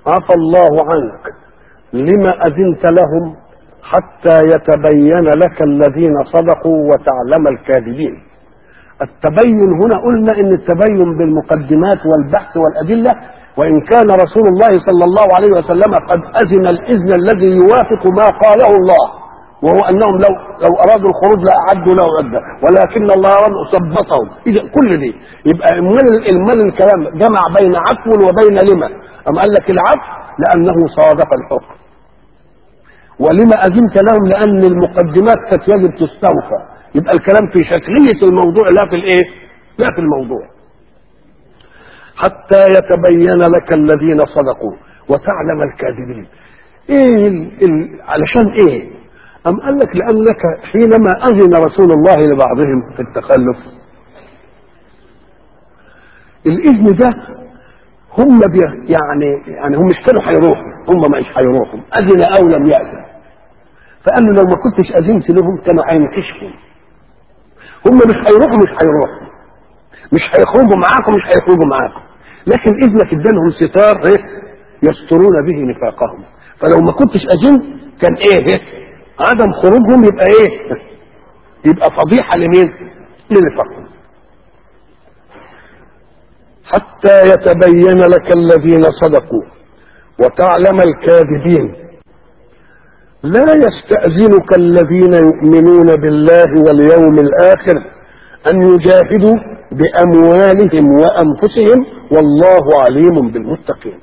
عفى الله عنك لما أذنت لهم حتى يتبين لك الذين صدقوا وتعلم الكاذبين التبين هنا قلنا ان التبين بالمقدمات والبحث والادله وان كان رسول الله صلى الله عليه وسلم قد اذن الاذن الذي يوافق ما قاله الله وهو انهم لو لو ارادوا الخروج لاعدوا له عده ولكن الله ثبتهم اذا كل دي يبقى امال المال الكلام جمع بين عفو وبين لما اما قال لك العفو لانه صادق الحكم ولما اذنت لهم لان المقدمات كانت يجب تستوفى يبقى الكلام في شكليه الموضوع لا في الايه لا في الموضوع حتى يتبين لك الذين صدقوا وتعلم الكاذبين ايه ال ال علشان ايه ام قال لك لانك حينما اذن رسول الله لبعضهم في التخلف الاذن ده هم بي يعني يعني هم مش كانوا هيروحوا هم مش هيروحوا اذن او لم ياذن فقال له لو ما كنتش اذنت لهم كانوا هينكشفوا هم مش هيروحوا مش هيروحوا مش هيخرجوا معاكم مش هيخرجوا معاكم لكن اذنك ادالهم ستار ايه يسترون به نفاقهم فلو ما كنتش اذنت كان ايه عدم خروجهم يبقى ايه يبقى فضيحه لمين لنفاقهم حتى يتبين لك الذين صدقوا وتعلم الكاذبين لا يستأذنك الذين يؤمنون بالله واليوم الآخر أن يجاهدوا بأموالهم وأنفسهم والله عليم بالمتقين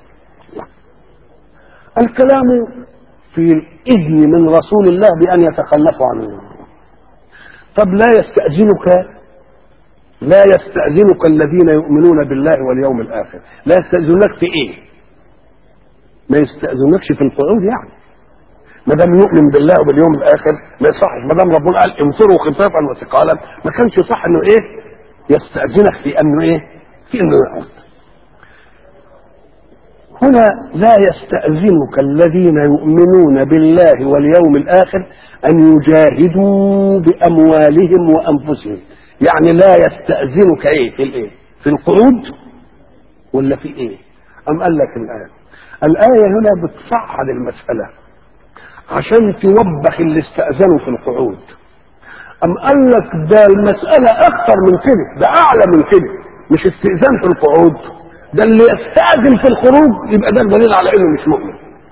الكلام في الإذن من رسول الله بأن يتخلفوا عنه طب لا يستأذنك لا يستأذنك الذين يؤمنون بالله واليوم الآخر لا يستأذنك في إيه ما يستأذنكش في القعود يعني ما دام يؤمن بالله وباليوم الاخر ما يصحش ما دام ربنا قال انفروا خفافا وثقالا ما كانش صح انه ايه يستاذنك في انه ايه في انه يقعد هنا لا يستأذنك الذين يؤمنون بالله واليوم الآخر أن يجاهدوا بأموالهم وأنفسهم يعني لا يستأذنك إيه في الإيه في القعود ولا في إيه أم قال لك الآية الآية هنا بتصعد المسألة عشان توبخ اللي استأذنوا في القعود أم قال لك ده المسألة أخطر من كده ده أعلى من كده مش استئذان في القعود ده اللي يستأذن في الخروج يبقى ده دليل على إنه مش مؤمن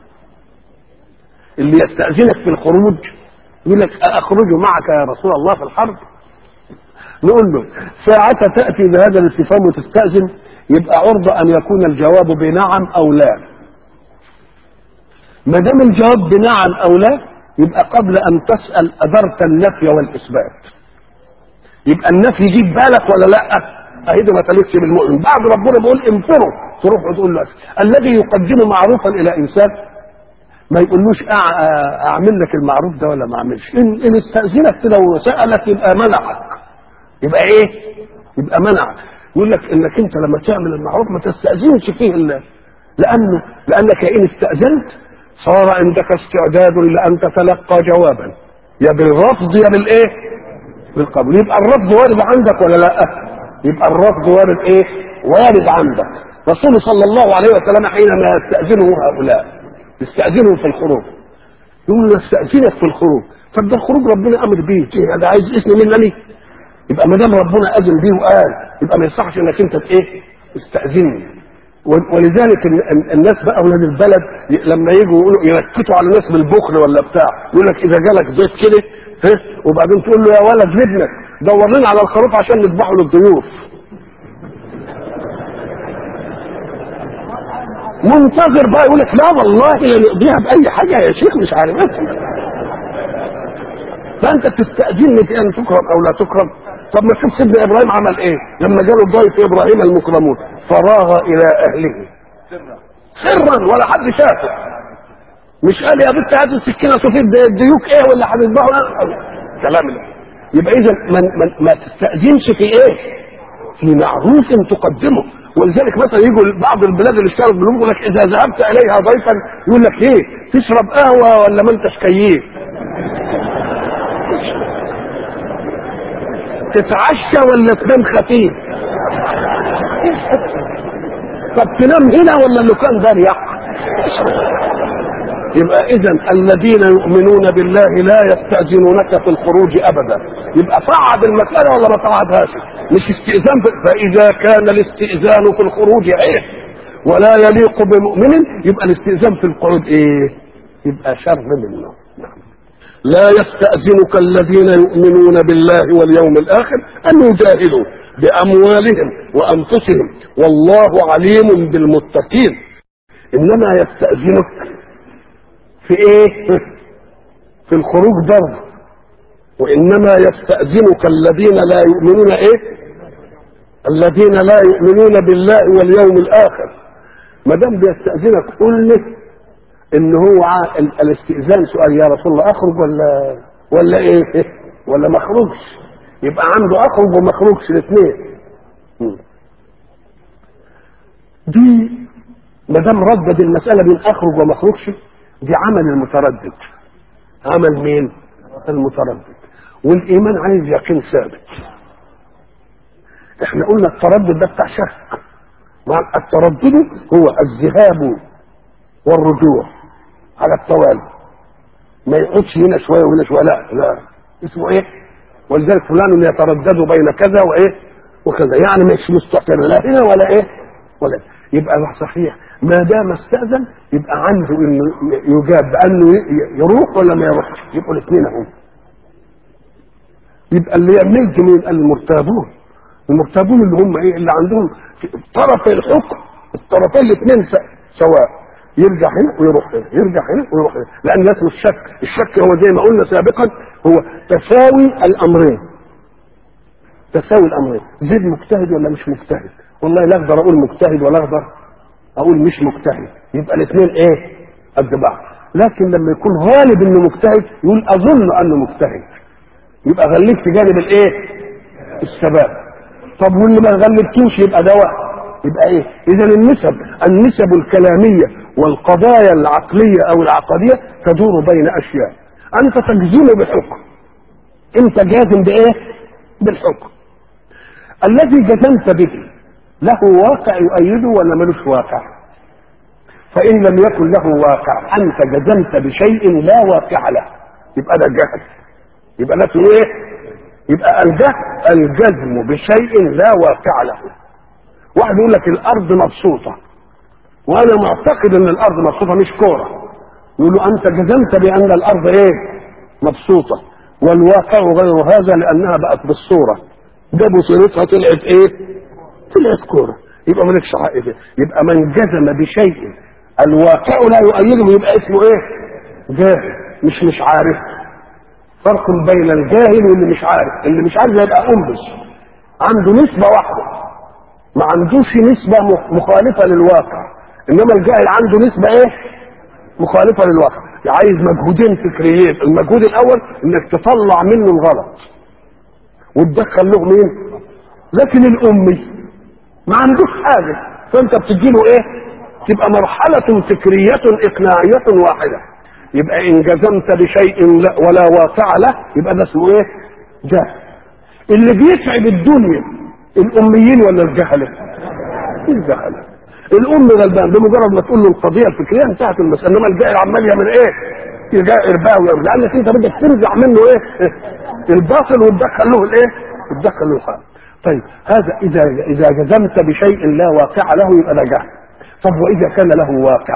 اللي يستأذنك في الخروج يقول لك أخرج معك يا رسول الله في الحرب نقول له ساعة تأتي بهذا الاستفهام وتستأذن يبقى عرضة أن يكون الجواب بنعم أو لا ما دام الجواب بنعم او لا يبقى قبل ان تسال ادرت النفي والاثبات يبقى النفي يجيب بالك ولا لا اهي ده ما تليقش بالمؤمن بعد ربنا بيقول انفروا تروح وتقول له الذي يقدم معروفا الى انسان ما يقولوش أع- اعمل لك المعروف ده ولا ما اعملش ان, إن استاذنك لو سالك يبقى منعك يبقى ايه يبقى منعك يقول لك انك انت لما تعمل المعروف ما تستاذنش فيه الا لانه لانك ان استاذنت صار عندك استعداد لان تتلقى جوابا يا بالرفض يا بالايه بالقبول يبقى الرفض وارد عندك ولا لا يبقى الرفض وارد ايه وارد عندك رسول صلى الله عليه وسلم حينما يستاذنه هؤلاء يستاذنه في الخروج يقول له استاذنك في الخروج طب ده الخروج ربنا امر بيه ايه ده عايز اذن مني يبقى ما دام ربنا اذن بيه وقال يبقى ما يصحش انك انت ايه استاذني ولذلك الناس بقى اولاد البلد لما يجوا يقولوا ينكتوا على الناس بالبخل ولا بتاع يقول لك اذا جالك ضيف كده ها وبعدين تقول له يا ولد لابنك دور لنا على الخروف عشان نذبحه للضيوف منتظر بقى يقول لك لا والله لا نقضيها باي حاجه يا شيخ مش عارف فانت تستاذنني في ان تكرم او لا تكرم طب ما تشوف سيدنا ابراهيم عمل ايه لما جاله ضيف ابراهيم المكرمون فراغ الى اهله سرا ولا حد شافه مش قال يا بنت هات السكينه شوفي الديوك ايه ولا هتذبحوا كلام ده يبقى اذا ما, ما, ما تستاذنش في ايه في معروف تقدمه ولذلك مثلا يجوا بعض البلاد اللي اشتروا بالملوك يقول لك اذا ذهبت اليها ضيفا يقول لك ايه تشرب قهوه ولا ما انتش كيف تتعشى ولا تنام خفيف طب تنام هنا ولا اللي كان ده يقع يبقى اذا الذين يؤمنون بالله لا يستأذنونك في الخروج ابدا يبقى صعد المسألة ولا ما صعدهاش مش استئذان ب- فاذا كان الاستئذان في الخروج عيب ولا يليق بمؤمن يبقى الاستئذان في القعود ايه يبقى شر منه نعم. لا يستأذنك الذين يؤمنون بالله واليوم الآخر أن يجاهدوا بأموالهم وأنفسهم والله عليم بالمتقين إنما يستأذنك في إيه؟ في الخروج برضه وإنما يستأذنك الذين لا يؤمنون إيه؟ الذين لا يؤمنون بالله واليوم الآخر ما دام بيستأذنك قل له ان هو ع- ال- الاستئذان سؤال يا رسول الله اخرج ولا ولا ايه ولا ما اخرجش يبقى عنده اخرج وما اخرجش الاثنين م. دي ما دام ردد المساله بين اخرج وما اخرجش دي عمل المتردد عمل مين المتردد والايمان عايز يقين ثابت احنا قلنا التردد ده بتاع شك مع التردد هو الذهاب والرجوع على التوالي ما يقعدش هنا شويه وهنا شويه لا لا اسمه ايه ولذلك فلان يتردد بين كذا وايه وكذا يعني مش مستقر لا هنا ولا ايه ولا يبقى صحيح ما دام استاذن يبقى عنده انه يجاب بانه ي- يروح ولا ما يروحش يبقوا الاثنين اهو يبقى اللي يملك من المرتابون المرتابون اللي هم ايه اللي عندهم طرف الحكم الطرفين الاثنين س- سواء يرجع هنا ويروح هنا يرجع هنا ويروح هنا لان ده اسمه الشك الشك هو زي ما قلنا سابقا هو تساوي الامرين تساوي الامرين زيد مجتهد ولا مش مجتهد والله لا اقدر اقول مجتهد ولا اقدر اقول مش مجتهد يبقى الاثنين ايه قد بعض لكن لما يكون غالب انه مجتهد يقول اظن انه مجتهد يبقى غلبت جانب الايه الثبات طب واللي ما غلبتوش يبقى ده واحد يبقى ايه اذا النسب النسب الكلاميه والقضايا العقليه او العقديه تدور بين اشياء انت تجزم بحكم انت جازم بايه بالحكم الذي جزمت به له واقع يؤيده ولا ملوش واقع فان لم يكن له واقع انت جزمت بشيء لا واقع له يبقى ده جهل يبقى ده اسمه ايه يبقى الجهل الجزم بشيء لا واقع له واحد يقول لك الارض مبسوطه وانا معتقد ان الارض مبسوطه مش كوره يقول له انت جزمت بان الارض ايه مبسوطه والواقع غير هذا لانها بقت بالصوره جابوا صورتها طلعت ايه طلعت كوره يبقى مالكش حق فيه يبقى من جزم بشيء الواقع لا يؤيده يبقى اسمه ايه جاهل مش مش عارف فرق بين الجاهل واللي مش عارف اللي مش عارف يبقى انبس عنده نسبه واحده ما عندوش نسبة مخالفة للواقع انما الجاهل عنده نسبة ايه مخالفة للواقع عايز مجهودين فكريين المجهود الاول انك تطلع منه الغلط وتدخل له مين لكن الامي ما عندوش حاجة فانت بتديله ايه تبقى مرحلة فكرية اقناعية واحدة يبقى ان جزمت بشيء لا ولا واقع له يبقى ده اسمه ايه جهل اللي بيتعب الدنيا الاميين ولا الجهله الجهله الام غلبان بمجرد ما تقول له القضيه الفكريه انتهت المساله انما الجاهل عمال يعمل ايه ارباء ويعمل لانك انت بدك ترجع منه ايه الباطل وتدخل له الايه وتدخل له الحق طيب هذا اذا اذا جزمت بشيء لا واقع له يبقى ده جهل طب واذا كان له واقع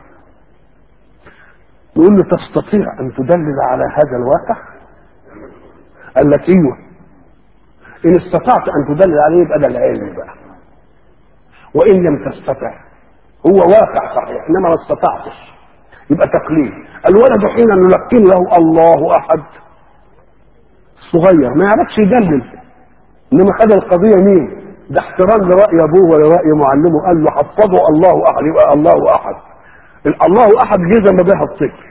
يقول له تستطيع ان تدلل على هذا الواقع قال لك ايوه ان استطعت ان تدلل عليه يبقى ده العلم بقى وان لم تستطع هو واقع صحيح انما ما استطعتش يبقى تقليد الولد حين نلقن له الله احد صغير ما يعرفش يدلل انما خد القضيه مين ده احترام لراي ابوه ولراي معلمه قال له حفظه الله احد يبقى الله احد الله احد جزم بها الطفل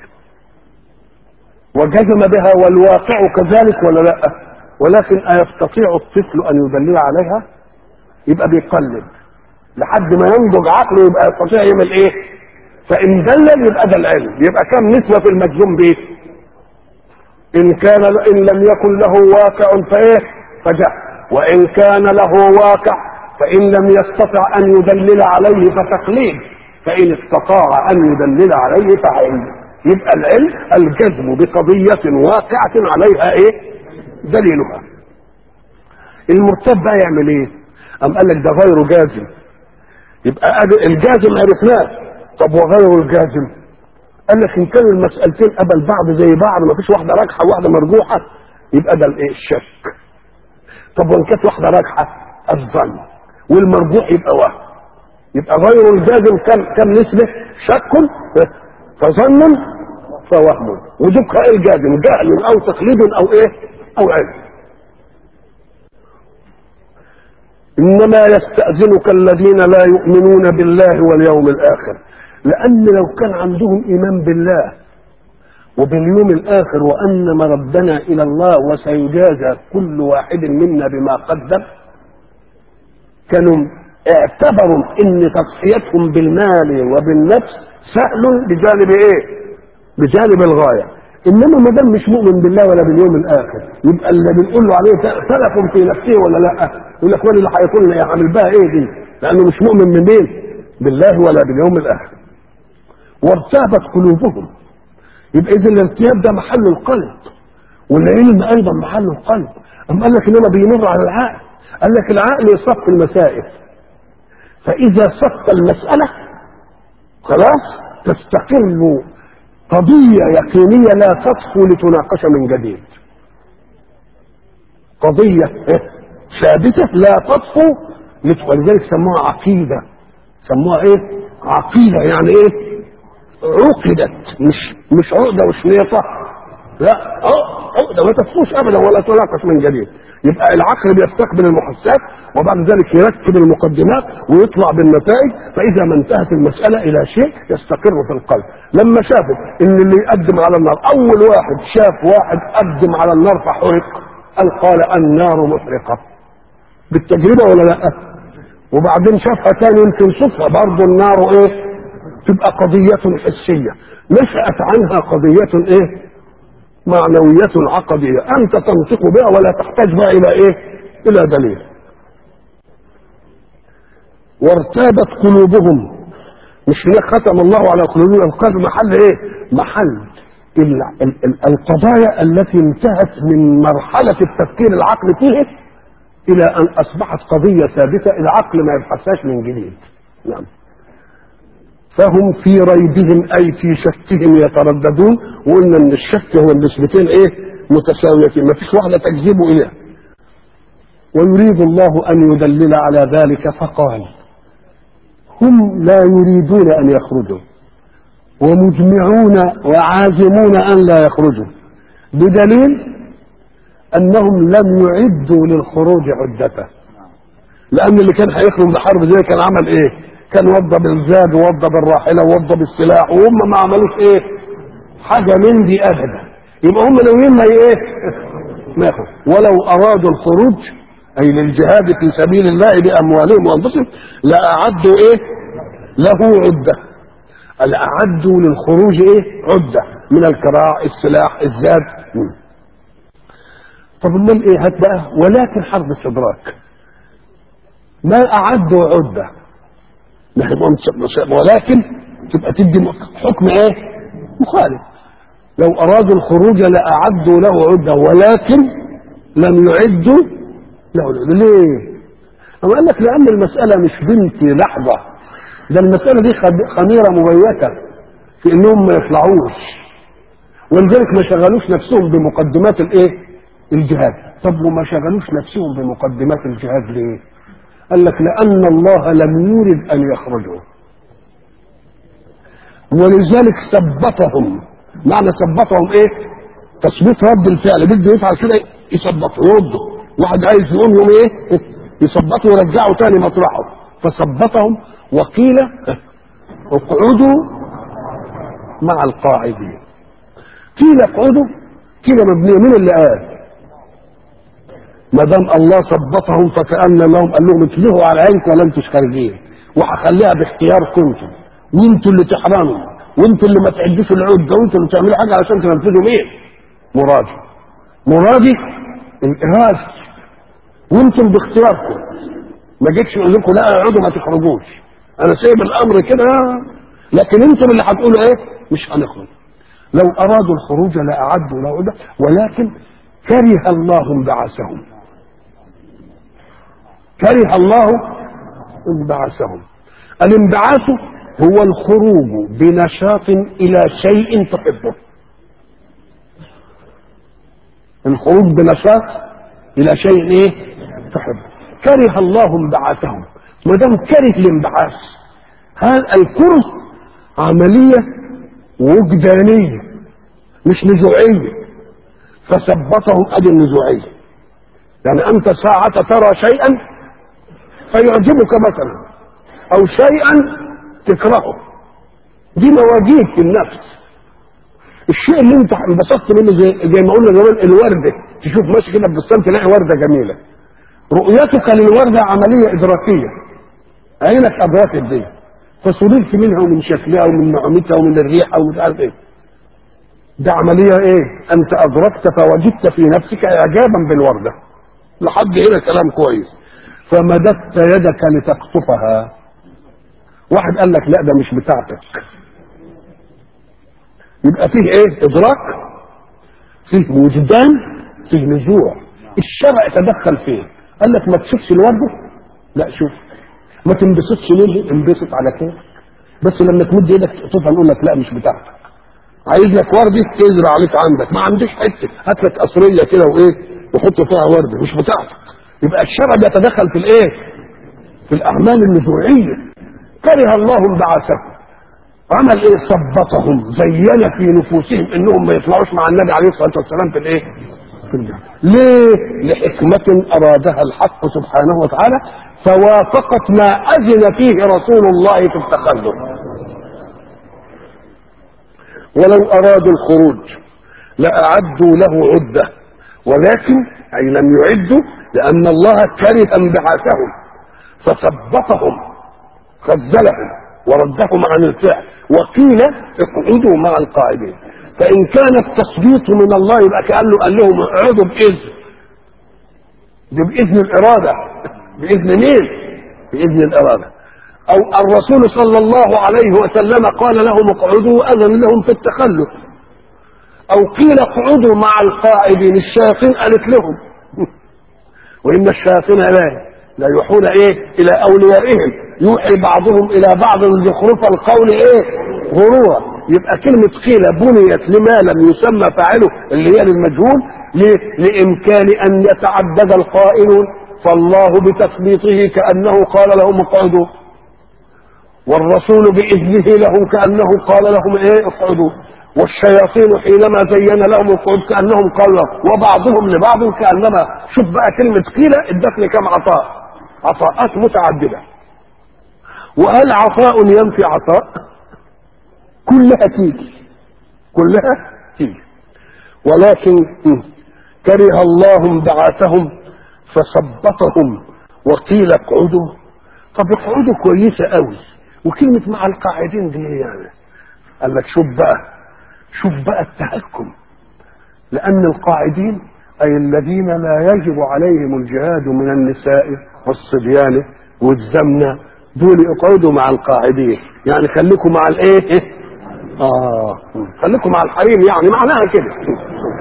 وجزم بها والواقع كذلك ولا لا ولكن أيستطيع الطفل أن يدلل عليها يبقى بيقلد لحد ما ينضج عقله يبقى يستطيع يعمل ايه فإن دلل يبقى ده العلم يبقى كم نسبة في المجزوم به إن كان إن لم يكن له واقع فإيه فجاء وإن كان له واقع فإن لم يستطع أن يدلل عليه فتقليد فإن استطاع أن يدلل عليه فعلم يبقى العلم الجزم بقضية واقعة عليها إيه؟ دليلها المرتد بقى يعمل إيه؟ أم قال لك ده غير جازم يبقى الجازم عرفناه طب وغير الجازم قال لك ان كانوا المسألتين قبل بعض زي بعض ما فيش واحدة راجحة وواحدة مرجوحة يبقى ده الايه الشك طب وان كانت واحدة راجحة الظن والمرجوح يبقى وهم يبقى غير الجازم كم كم نسبة شك فظن فوهم وذكر الجازم جهل او تقليد او ايه او علم انما يستأذنك الذين لا يؤمنون بالله واليوم الاخر لان لو كان عندهم ايمان بالله وباليوم الاخر وان مردنا الى الله وسيجازى كل واحد منا بما قدم كانوا اعتبروا ان تضحيتهم بالمال وبالنفس سهل بجانب ايه بجانب الغايه انما ما دام مش مؤمن بالله ولا باليوم الاخر يبقى اللي بنقول له عليه سلف في نفسه ولا لا يقول لك ولا اللي هيكون يعمل بها ايه دي لانه مش مؤمن من مين بالله ولا باليوم الاخر وارتابت قلوبهم يبقى اذا الارتياب ده محل القلب والعلم ايضا محل القلب اما قال لك انما بيمر على العقل قال لك العقل يصف المسائل فاذا صف المساله خلاص تستقر قضية يقينية لا تطفو لتناقش من جديد قضية ثابتة لا تطفو ولذلك سموها عقيدة سموها ايه عقيدة يعني ايه عقدت مش مش عقدة وشنيطة لا عقدة ما تطفوش ابدا ولا تناقش من جديد يبقى العقل بيستقبل المحسات وبعد ذلك يرتب المقدمات ويطلع بالنتائج فاذا ما انتهت المساله الى شيء يستقر في القلب لما شافوا ان اللي يقدم على النار اول واحد شاف واحد قدم على النار فحرق قال قال النار محرقه بالتجربه ولا لا وبعدين شافها تاني يمكن صدفه برضه النار ايه تبقى قضيه حسيه نشات عنها قضيه ايه معنوية عقدية أنت تنطق بها ولا تحتاج بها إلى إيه؟ إلى دليل. وارتابت قلوبهم مش هي ختم الله على قلوبهم القلب محل إيه؟ محل ال ال ال القضايا التي انتهت من مرحلة التفكير العقل فيه إلى أن أصبحت قضية ثابتة العقل ما يبحثهاش من جديد. نعم. فهم في ريبهم اي في شكهم يترددون وقلنا ان الشك هو النسبتين ايه متساويتين ما فيش واحده تجذبه اليه ويريد الله ان يدلل على ذلك فقال هم لا يريدون ان يخرجوا ومجمعون وعازمون ان لا يخرجوا بدليل انهم لم يعدوا للخروج عدته لان اللي كان هيخرج بحرب زي كان عمل ايه كان وضى بالزاد ووضى بالراحلة ووضى بالسلاح وهم ما عملوش ايه حاجة من دي ابدا يبقى هم ناويين ما ايه ما يخرج ولو ارادوا الخروج اي للجهاد في سبيل الله باموالهم وانفسهم لاعدوا ايه له عدة اعدوا للخروج ايه عدة من الكراع السلاح الزاد طب امال ايه هات بقى ولكن حرب استدراك ما اعدوا عده ولكن تبقى تدي حكم ايه مخالف لو ارادوا الخروج لاعدوا له عده ولكن لم يعدوا له عده ليه أما قال لك لان المساله مش بنت لحظه ده المساله دي خميره مبيته في انهم ما يطلعوش ولذلك ما شغلوش نفسهم بمقدمات الايه الجهاد طب وما شغلوش نفسهم بمقدمات الجهاد ليه قال لك لأن الله لم يرد أن يخرجوا ولذلك ثبتهم معنى ثبتهم ايه تثبيت رد الفعل بده يفعل كده يثبته يرده واحد عايز يقوم يوم ايه يثبته ويرجعه تاني مطرحه فثبتهم وقيل اقعدوا مع القاعدين قيل اقعدوا كده مبنيه من اللي قال ما دام الله ثبتهم فكأن لهم قال لهم اتلهوا على عينكم ولا انتوا خارجين وهخليها باختياركم انتم وانتوا اللي تحرموا وانتوا اللي ما تعدوش العده وانتوا اللي تعملوا حاجه علشان تنفذوا مين؟ مرادي مرادي الاراده وانتم باختياركم ما جيتش اقول لكم لا اقعدوا ما تخرجوش انا سايب الامر كده لكن انتم اللي هتقولوا ايه مش هنخرج لو ارادوا الخروج لاعدوا له عده ولكن كره الله انبعاثهم كره الله انبعاثهم الانبعاث هو الخروج بنشاط الى شيء تحبه الخروج بنشاط الى شيء ايه تحبه كره الله انبعاثهم ما دام كره الانبعاث هذا الكره عمليه وجدانيه مش نزوعيه فثبتهم ادي النزوعيه يعني انت ساعة ترى شيئا فيعجبك مثلا او شيئا تكرهه دي مواجيب في النفس الشيء اللي انت انبسطت منه زي, زي ما قلنا زمان الورده تشوف ماشي كده في بستان تلاقي ورده جميله رؤيتك للورده عمليه ادراكيه عينك ادركت دي فسررت منها ومن شكلها ومن نعومتها ومن الريحه ومش عارف ايه ده عمليه ايه انت ادركت فوجدت في نفسك اعجابا بالورده لحد هنا كلام كويس فمددت يدك لتقطفها واحد قال لك لا ده مش بتاعتك يبقى فيه ايه ادراك فيه وجدان فيه نزوع الشرع تدخل فيه قال لك ما تشوفش الورده لا شوف ما تنبسطش ليه انبسط على كيف بس لما تمد ايدك تقطفها نقول لك لا مش بتاعتك عايز لك ورده تزرع عليك عندك ما عنديش حته هات لك قصريه كده وايه وحط فيها ورده مش بتاعتك يبقى الشرع بيتدخل في الايه في الاعمال النزوعيه كره الله انبعاثهم عمل ايه ثبطهم زين في نفوسهم انهم ما يطلعوش مع النبي عليه الصلاه والسلام في الايه في الجنة. ليه لحكمة أرادها الحق سبحانه وتعالى فوافقت ما أذن فيه رسول الله في التخلف ولو أرادوا الخروج لأعدوا له عدة ولكن أي لم يعدوا لأن الله كره انبعاثهم فثبطهم خذلهم وردهم عن الفعل وقيل اقعدوا مع القاعدين فإن كان التثبيط من الله يبقى كأنه قال لهم اقعدوا بإذن دي بإذن الإرادة بإذن مين؟ بإذن الإرادة أو الرسول صلى الله عليه وسلم قال لهم اقعدوا وأذن لهم في التخلف أو قيل اقعدوا مع القاعدين الشياطين قالت لهم وإن الشياطين لا لا يوحون إيه إلى أوليائهم يوحي بعضهم إلى بعض زخرف القول إيه غرورا يبقى كلمة قيل بنيت لما لم يسمى فاعله اللي هي للمجهول لإمكان أن يتعدد القائلون فالله بتثبيطه كأنه قال لهم اقعدوا والرسول بإذنه لهم كأنه قال لهم ايه اقعدوا والشياطين حينما زين لهم القعود كأنهم قالوا وبعضهم لبعض كأنما شوف بقى كلمة قيل ادت لي كم عطاء عطاءات متعددة وهل عطاء ينفي عطاء كلها تيجي كلها تيجي ولكن كره الله انبعاثهم فثبطهم وقيل اقعدوا طب اقعدوا كويسة قوي وكلمة مع القاعدين دي يعني قال لك شوف بقى شوف بقى التهكم لأن القاعدين أي الذين لا يجب عليهم الجهاد من النساء والصبيان والزمنة دول اقعدوا مع القاعدين يعني خليكم مع الايه اه خليكم مع الحريم يعني معناها كده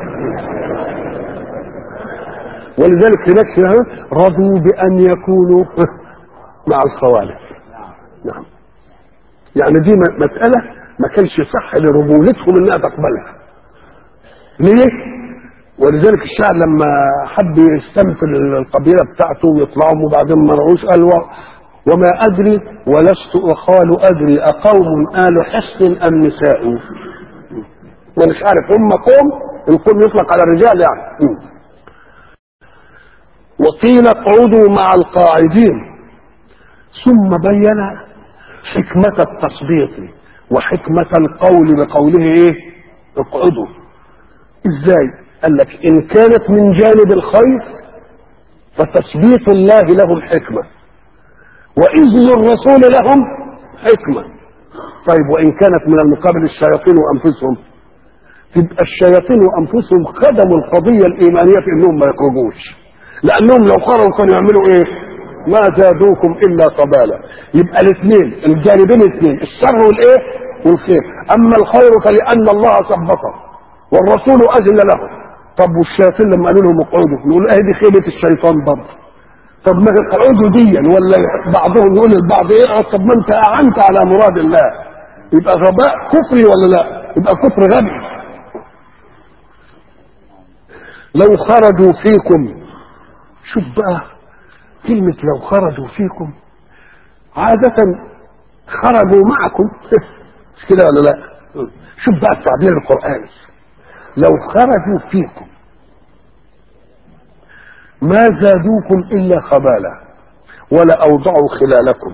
ولذلك هناك رضوا بأن يكونوا مع الخوالف نعم يعني دي مسألة ما كانش صح لرجولتهم انها تقبلها ليه ولذلك الشاعر لما حب يستمثل القبيلة بتاعته ويطلعهم وبعدين ما رأوش قال وما أدري ولست أخال أدري أقوم آل حصن أم نساء ما مش عارف هم قوم القوم يطلق على الرجال يعني وقيل اقعدوا مع القاعدين ثم بين حكمة التثبيط وحكمة القول بقوله ايه اقعدوا ازاي قال لك ان كانت من جانب الخير فتثبيت الله لهم حكمة واذن الرسول لهم حكمة طيب وان كانت من المقابل الشياطين وانفسهم تبقى الشياطين وانفسهم خدموا القضية الايمانية في انهم ما يخرجوش لانهم لو خرجوا كانوا يعملوا ايه ما زادوكم الا خبالا يبقى الاثنين الجانبين الاثنين الشر والايه والخير اما الخير فلان الله ثبته والرسول اذن له طب والشياطين لما قالوا لهم اقعدوا نقول اه دي خيبه الشيطان برضه طب ما اقعدوا ديا ولا بعضهم يقول للبعض ايه طب ما انت اعنت على مراد الله يبقى غباء كفري ولا لا يبقى كفر غبي لو خرجوا فيكم شوف بقى كلمة لو خرجوا فيكم عادة خرجوا معكم مش كده ولا لا شوف بقى التعبير القرآني لو خرجوا فيكم ما زادوكم إلا خبالا ولا أوضعوا خلالكم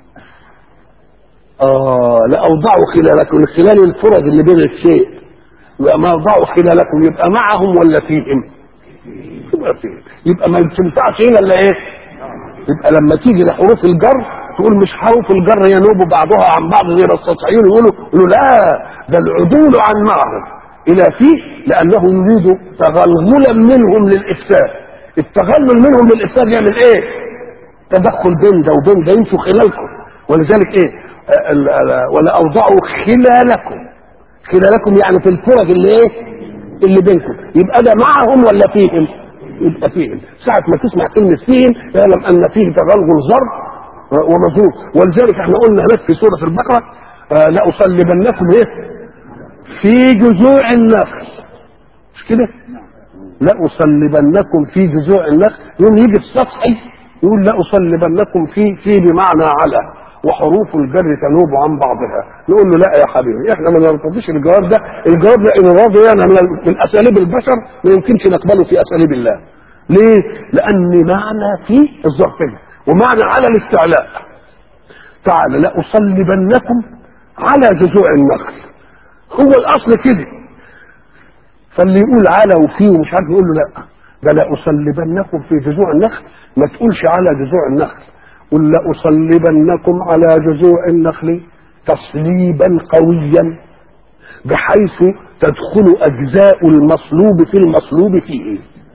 آه لأوضعوا خلالكم خلال الفرج اللي بين الشيء يبقى ما أوضعوا خلالكم يبقى معهم ولا فيهم يبقى فيهم يبقى ما تنفعش هنا إلا إيه يبقى لما تيجي لحروف الجر تقول مش حروف الجر ينوب بعضها عن بعض غير السطحيين يقولوا يقولوا لا ده العدول عن معهم الى فيه لانه يريد تغلغلا منهم للافساد التغلل منهم للافساد يعمل ايه تدخل بين ده وبين ده يمشوا خلالكم ولذلك ايه ال- ال- ولا اوضعوا خلالكم خلالكم يعني في الفرج اللي ايه اللي بينكم يبقى ده معهم ولا فيهم يبقى فيهم ساعة ما تسمع كلمة فيهم اعلم أن فيه تغلغل ظرف ومظروف ولذلك احنا قلنا هناك في سورة البقرة آه لأصلبنكم ايه في جذوع النخل مش كده لأصلبنكم في جذوع النخل يوم يجي السطحي يقول لأصلبنكم في في بمعنى على وحروف الجر تنوب عن بعضها نقول له لا يا حبيبي احنا ما نرتضيش الجواب ده الجواب ده ان راضي يعني من, من اساليب البشر ما يمكنش نقبله في اساليب الله ليه لان معنى في الظرفيه ومعنى على الاستعلاء تعالى لاصلبنكم على جذوع النخل هو الاصل كده فاللي يقول على وفي ومش عارف يقول له لا ده لاصلبنكم في جذوع النخل ما تقولش على جذوع النخل قل لأصلبنكم على جذوع النخل تصليبا قويا بحيث تدخل أجزاء المصلوب في المصلوب فيه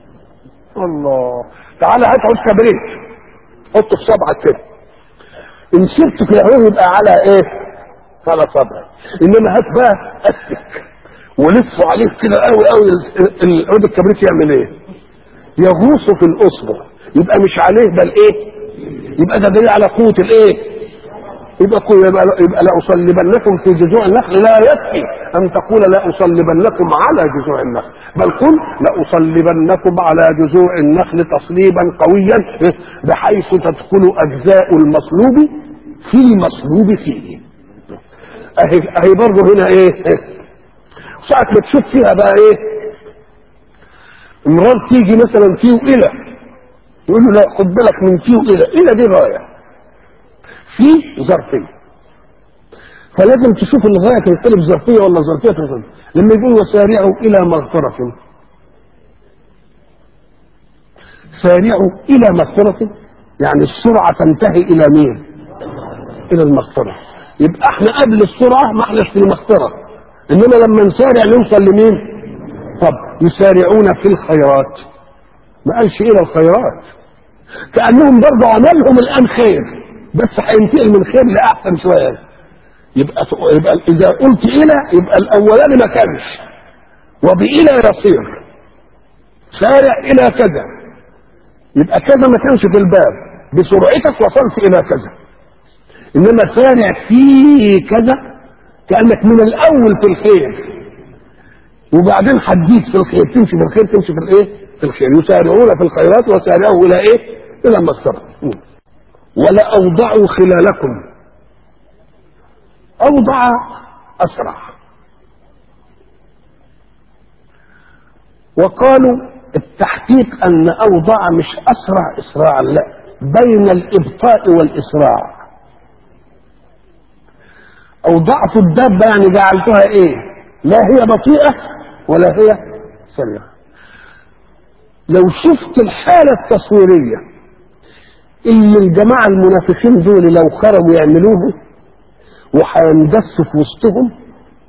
الله تعالى هات عود كبريت حطه في صبعك كده ان سبت كده هو يبقى على ايه على صبعك انما هات بقى استك ولفه عليه كده قوي قوي العود الكبريت يعمل ايه يغوص في الاصبع يبقى مش عليه بل ايه يبقى ده دليل على قوة الايه يبقى قوة يبقى, يبقى لأصلبنكم في جذوع النخل لا يكفي أن تقول لأصلبنكم على جذوع النخل بل قل لأصلبنكم على جذوع النخل تصليبا قويا بحيث تدخل أجزاء المصلوب في المصلوب فيه أهي, أهي برضه هنا إيه ساعة ما تشوف فيها بقى إيه امرار تيجي مثلا فيه إلى يقول له لا خد بالك من فيه الى الى دي غايه في ظرفيه فلازم تشوف الغايه تنقلب ظرفيه ولا ظرفيه تنقلب لما يقول وسارعوا الى مغفره سارعوا الى مغفره يعني السرعه تنتهي الى مين؟ الى المغفره يبقى احنا قبل السرعه ما احناش في المغفره انما لما نسارع نوصل لمين؟ طب يسارعون في الخيرات ما قالش الى الخيرات كانهم برضه عملهم الان خير بس هينتقل من خير لاحسن شويه يبقى يبقى اذا قلت الى يبقى الاولاني ما كانش وبالى يصير سارع الى كذا يبقى كذا ما كانش في الباب بسرعتك وصلت الى كذا انما سارع في كذا كانك من الاول في الخير وبعدين حديك في الخير تمشي في الخير تمشي في الايه في الخير يسارعون في الخيرات وسارعوا الى ايه الى المغفره ولا اوضعوا خلالكم اوضع اسرع وقالوا التحقيق ان اوضع مش اسرع اسراعا لا بين الابطاء والاسراع اوضعت الدابه يعني جعلتها ايه لا هي بطيئه ولا هي سريعه لو شفت الحالة التصويرية اللي الجماعة المنافقين دول لو خرجوا يعملوه وهيندسوا في وسطهم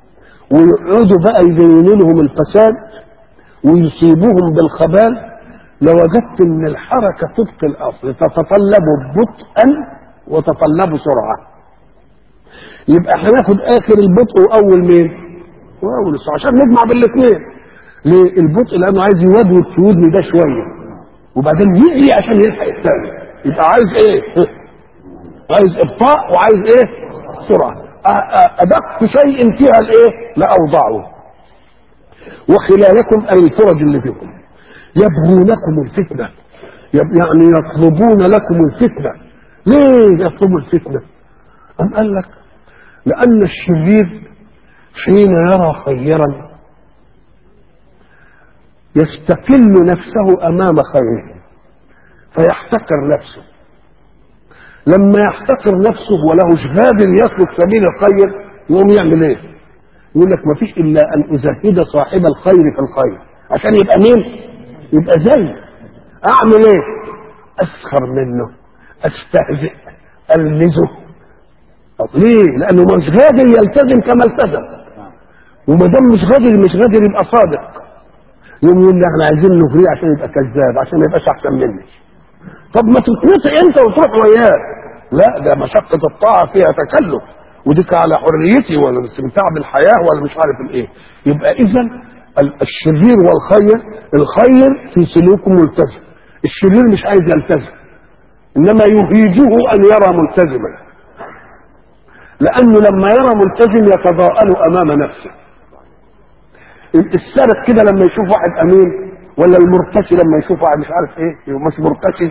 ويقعدوا بقى يبينوا لهم الفساد ويصيبوهم بالخبال لوجدت ان الحركه طبق الاصل تتطلب بطئا وتتطلب سرعه يبقى هناخد اخر البطء واول مين واول السرعه عشان نجمع بالاثنين ليه البطء لانه عايز يودود في ودني ده شويه وبعدين يجري عشان يلحق الثاني يبقى عايز ايه عايز ابطاء وعايز ايه سرعه ادق شيء فيها الايه لاوضعه وخلالكم اي الفرج اللي فيكم يبغونكم الفتنه يعني يطلبون لكم الفتنه ليه يطلبوا الفتنه أم قال لك لأن الشرير حين يرى خيرا يستقل نفسه أمام خيره فيحتقر نفسه لما يحتقر نفسه ولهش غادر يسلك سبيل الخير يقوم يعمل ايه؟ يقول لك ما فيش الا ان ازهد صاحب الخير في الخير عشان يبقى مين؟ يبقى زي اعمل ايه؟ اسخر منه استهزئ المزه طب ليه؟ لانه مش قادر يلتزم كما التزم وما دام مش قادر مش قادر يبقى صادق يقوم يقول لي احنا عايزين نغريه عشان يبقى كذاب عشان ما يبقاش احسن مني طب ما تتنطق انت وتروح وياه لا ده مشقة الطاعة فيها تكلف وديك على حريتي ولا الاستمتاع بالحياة ولا مش عارف الايه يبقى اذا الشرير والخير الخير في سلوكه ملتزم الشرير مش عايز يلتزم انما يهيجه ان يرى ملتزما لانه لما يرى ملتزم يتضاءل امام نفسه السارق كده لما يشوف واحد امين ولا المرتشي لما يشوف واحد مش عارف ايه مش مرتشي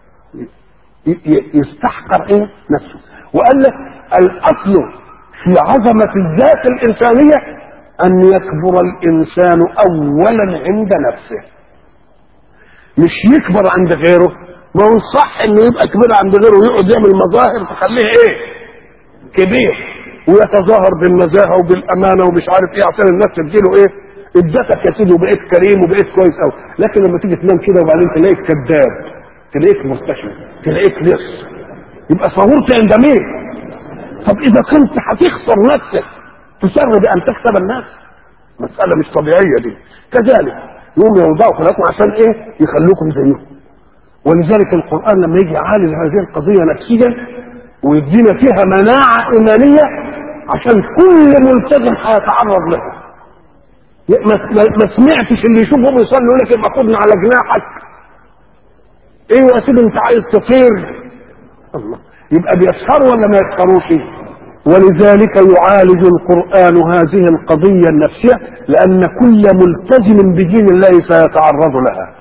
يستحقر ايه نفسه وقال لك الاصل في عظمه الذات الانسانيه ان يكبر الانسان اولا عند نفسه مش يكبر عند غيره ما هو الصح انه يبقى كبير عند غيره ويقعد يعمل مظاهر تخليه ايه كبير ويتظاهر بالنزاهه وبالامانه ومش عارف ايه عشان الناس تديله ايه ادتك يا سيدي وبقيت كريم وبقيت كويس قوي لكن لما تيجي تنام كده وبعدين تلاقيك كذاب تلاقيك مرتشي تلاقيك لص يبقى صورت عند مين طب اذا كنت هتخسر نفسك تسر بان تكسب الناس مسألة مش طبيعية دي كذلك يقوم يوضعوا خلقكم عشان ايه يخلوكم زيهم ولذلك القرآن لما يجي يعالج هذه القضية نفسيا ويدينا فيها مناعة إيمانية عشان كل ملتزم هيتعرض لها ما ما سمعتش اللي يشوفهم يصلي يقول لك يبقى خدنا على جناحك ايه يا سيدي انت عايز تطير الله يبقى بيسخروا ولا ما يسخروش ولذلك يعالج القرآن هذه القضية النفسية لأن كل ملتزم بدين الله سيتعرض لها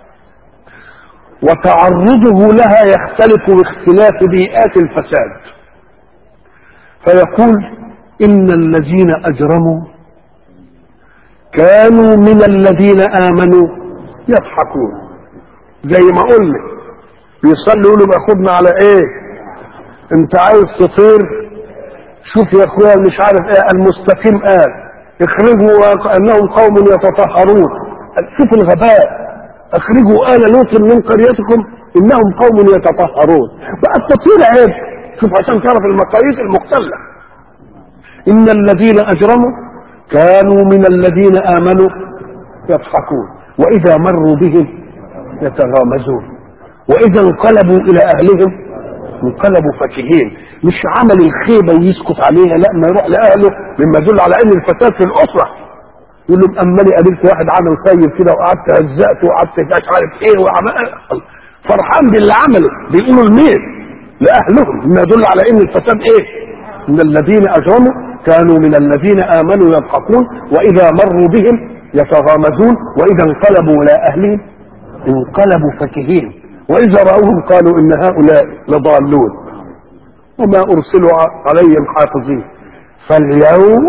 وتعرضه لها يختلف باختلاف بيئات الفساد فيقول إن الذين أجرموا كانوا من الذين آمنوا يضحكون زي ما قلنا بيصلوا يقولوا بياخدنا على ايه انت عايز تطير شوف يا اخويا مش عارف ايه المستقيم قال اخرجوا انهم قوم يتطهرون شوف الغباء اخرجوا آل لوط من قريتكم انهم قوم يتطهرون بقى التطهير عيب شوف عشان تعرف المقاييس المختلة ان الذين اجرموا كانوا من الذين امنوا يضحكون واذا مروا بهم يتغامزون واذا انقلبوا الى اهلهم انقلبوا فكهين مش عمل الخيبة ويسكت عليها لا ما يروح لأهله مما يدل على أن الفساد في الأسرة يقول لهم أما لي قابلت واحد عمل خير كده وقعدت هزقته وقعدت مش عارف إيه وعمل فرحان باللي عمله بيقولوا لمين؟ لأهلهم مما يدل على أن الفساد إيه؟ إن الذين أجرموا كانوا من الذين آمنوا يضحكون وإذا مروا بهم يتغامزون وإذا انقلبوا إلى أهلهم انقلبوا فكهين وإذا رأوهم قالوا إن هؤلاء لضالون وما أرسلوا عليهم حافظين فاليوم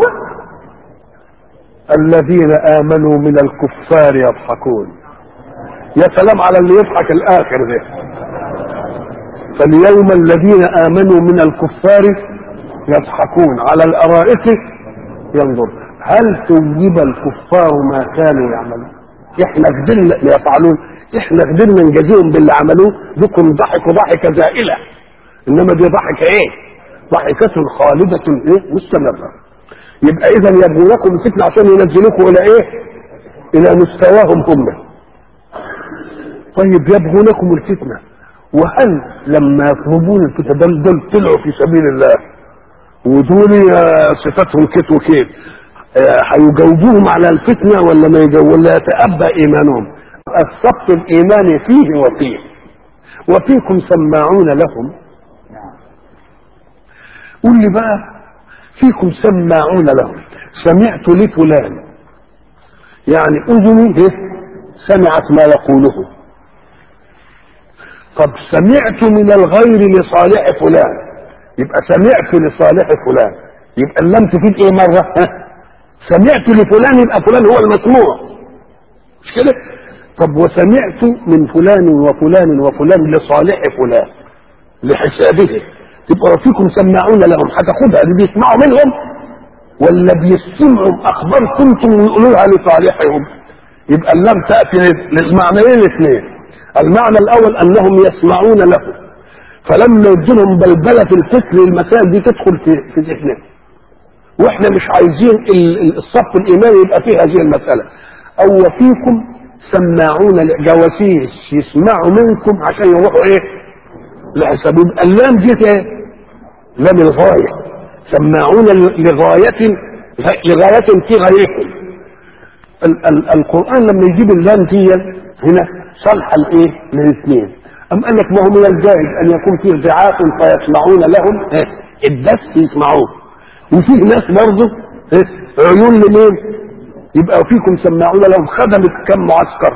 الذين آمنوا من الكفار يضحكون يا سلام على اللي يضحك الآخر ده فاليوم الذين آمنوا من الكفار يضحكون على الأرائك ينظر هل توجب الكفار ما كانوا يعملون احنا قدرنا يفعلون احنا قدرنا نجازيهم باللي عملوه بكم ضحكوا ضحكه زائله انما دي ضحكه ايه ضحكة خالدة ايه مستمرة يبقى اذا يبغونكم فتنة عشان ينزلوكم الى ايه الى مستواهم هم طيب يبغونكم الفتنة وهل لما يطلبون الفتنة دول, دول طلعوا في سبيل الله ودول آه، صفاتهم كت وكيت آه، هيجاوبوهم على الفتنة ولا ما يجاوبوا ولا يتأبى إيمانهم الصف الإيماني فيه وفيه وفيكم سماعون لهم قول لي بقى فيكم سماعون لهم سمعت لفلان يعني اذني إيه؟ سمعت ما يقوله طب سمعت من الغير لصالح فلان يبقى سمعت لصالح فلان يبقى اللام تفيد ايه مره ها؟ سمعت لفلان يبقى فلان هو المسموع مش كده طب وسمعت من فلان وفلان وفلان لصالح فلان لحسابه تبقى فيكم سماعون لهم هتاخدها اللي بيسمعوا منهم ولا بيستمعوا اخبار كنتم ويقولوها لصالحهم يبقى اللام تاتي للمعنيين الاثنين المعنى الاول انهم يسمعون له فلما يديلهم بلبله الفكر المسائل دي تدخل في في ذهنهم واحنا مش عايزين ال- ال- الصف الايماني يبقى فيه هذه المساله او وفيكم سماعون جواسيس يسمعوا منكم عشان يروحوا ايه لحساب يبقى اللام دي ايه لام الغايه سماعون ل- لغايه لغايه في غايتكم ال- ال- القران لما يجيب اللام دي هنا صالحه لايه للاثنين ام قال لك ما هو من الجائز ان يكون فيه ضعاف فيسمعون لهم إيه؟ الدس يسمعوه وفيه ناس برضه إيه؟ عيون لمين يبقى فيكم سماعون لهم خدمت كم معسكر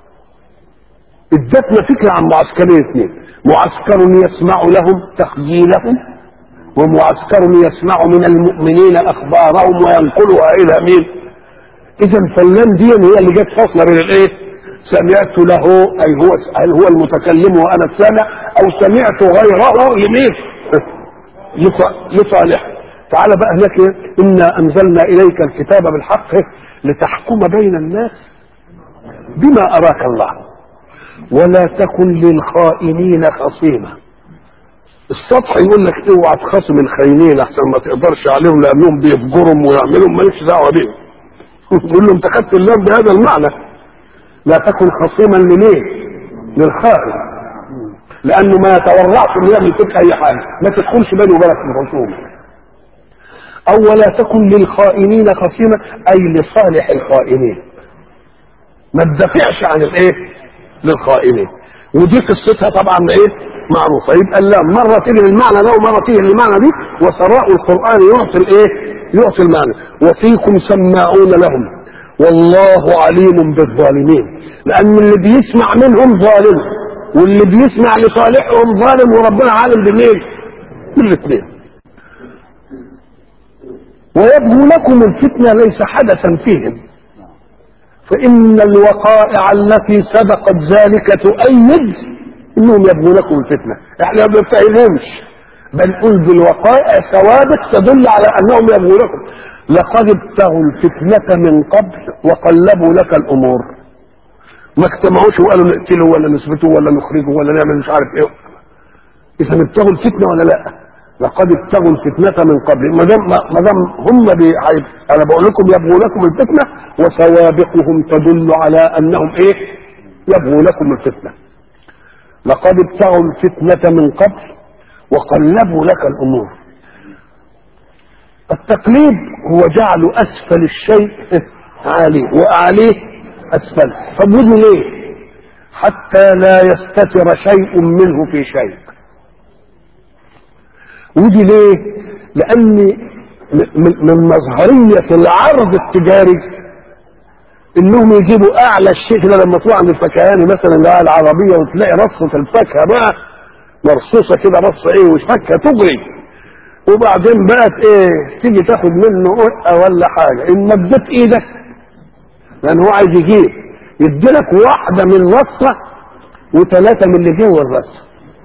ادتنا فكره عن معسكرين اثنين معسكر يسمع لهم تخجيلهم ومعسكر يسمع من المؤمنين اخبارهم وينقلها الى مين اذا فاللام دي هي اللي جت فاصله بين الايه سمعت له اي هو هل هو المتكلم وانا السامع او سمعت غيره لمين لص- لصالح تعالى بقى هناك إيه؟ انا انزلنا اليك الكتاب بالحق لتحكم بين الناس بما اراك الله ولا تكن للخائنين خصيما السطح يقول لك اوعى تخاصم الخاينين احسن ما تقدرش عليهم لانهم بيفجرهم ويعملوا مالكش دعوه بيهم يقول له انت خدت اللام بهذا المعنى لا تكن خصيما لمين للخائن لانه ما يتورعش انه يعمل فيك اي حاجه ما تدخلش بينه وبينك في الخصومه او ولا تكن للخائنين خصيما اي لصالح الخائنين ما تدافعش عن الايه للخائنين ودي قصتها طبعا ايه معروفه يبقى لا مره تيجي للمعنى ده ومره تيجي للمعنى دي وثراء القران يعطي الايه يعطي المعنى وفيكم سماعون لهم والله عليم بالظالمين لان اللي بيسمع منهم ظالم واللي بيسمع لصالحهم ظالم وربنا عالم بمين بالاثنين ويبدو لكم الفتنه ليس حدثا فيهم فإن الوقائع التي سبقت ذلك تؤيد انهم يبغونكم الفتنه احنا ما بنفهمهمش بل نقول بالوقائع ثوابت تدل على انهم يبغونكم لقد ابتغوا الفتنه من قبل وقلبوا لك الامور ما اجتمعوش وقالوا نقتله ولا نثبته ولا نخرجه ولا نعمل مش عارف ايه اذا ابتغوا الفتنه ولا لا لقد ابتغوا الفتنه من قبل ما دام ما دام هم بي... انا بقول لكم يبغونكم الفتنه وسوابقهم تدل على انهم ايه يبغونكم الفتنه لقد ابتغوا الفتنه من قبل وقلبوا لك الامور التقليب هو جعل اسفل الشيء عالي واعليه اسفل طب ودي ليه حتى لا يستتر شيء منه في شيء ودي ليه لان من مظهريه العرض التجاري انهم يجيبوا اعلى الشيء كده لما تروح عند الفكهاني مثلا اللي العربيه وتلاقي رصه الفاكهه بقى مرصوصه كده رصه ايه وفاكهه تجري وبعدين بقت ايه تيجي تاخد منه قرقه ولا حاجه ان مدت ايدك لان هو عايز يجيب يديلك واحده من رصه وثلاثه من اللي جوه الرصه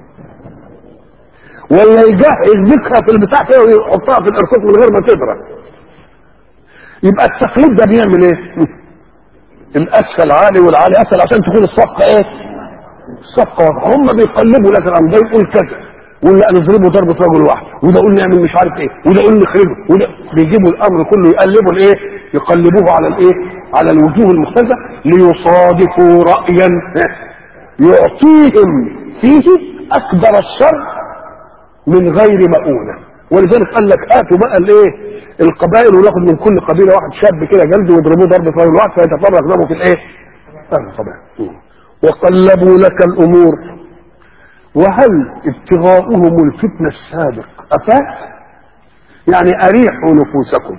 ولا يجهز بكره في البتاع كده ويحطها في الارصاف من غير ما تبرد يبقى التقليد ده بيعمل ايه؟ الاسفل عالي والعالي اسفل عشان تكون الصفقه ايه؟ الصفقه واضحه هم بيقلبوا لك الامر ده يقول كذا ولا نضربه ضربه رجل واحد وده يقول نعمل مش عارف ايه وده يقول نخرجه وده بيجيبوا الامر كله يقلبوا الايه؟ يقلبوه على الايه؟ على الوجوه المختلفه ليصادفوا رايا يعطيهم فيه اكبر الشر من غير مؤونة ولذلك قال لك هاتوا بقى الايه القبائل وناخد من كل قبيلة واحد شاب كده جلد ويضربوه ضرب في الواحد فيتفرغ دمه في الايه طبعا وقلبوا لك الامور وهل ابتغاؤهم الفتنة السابق افات يعني اريحوا نفوسكم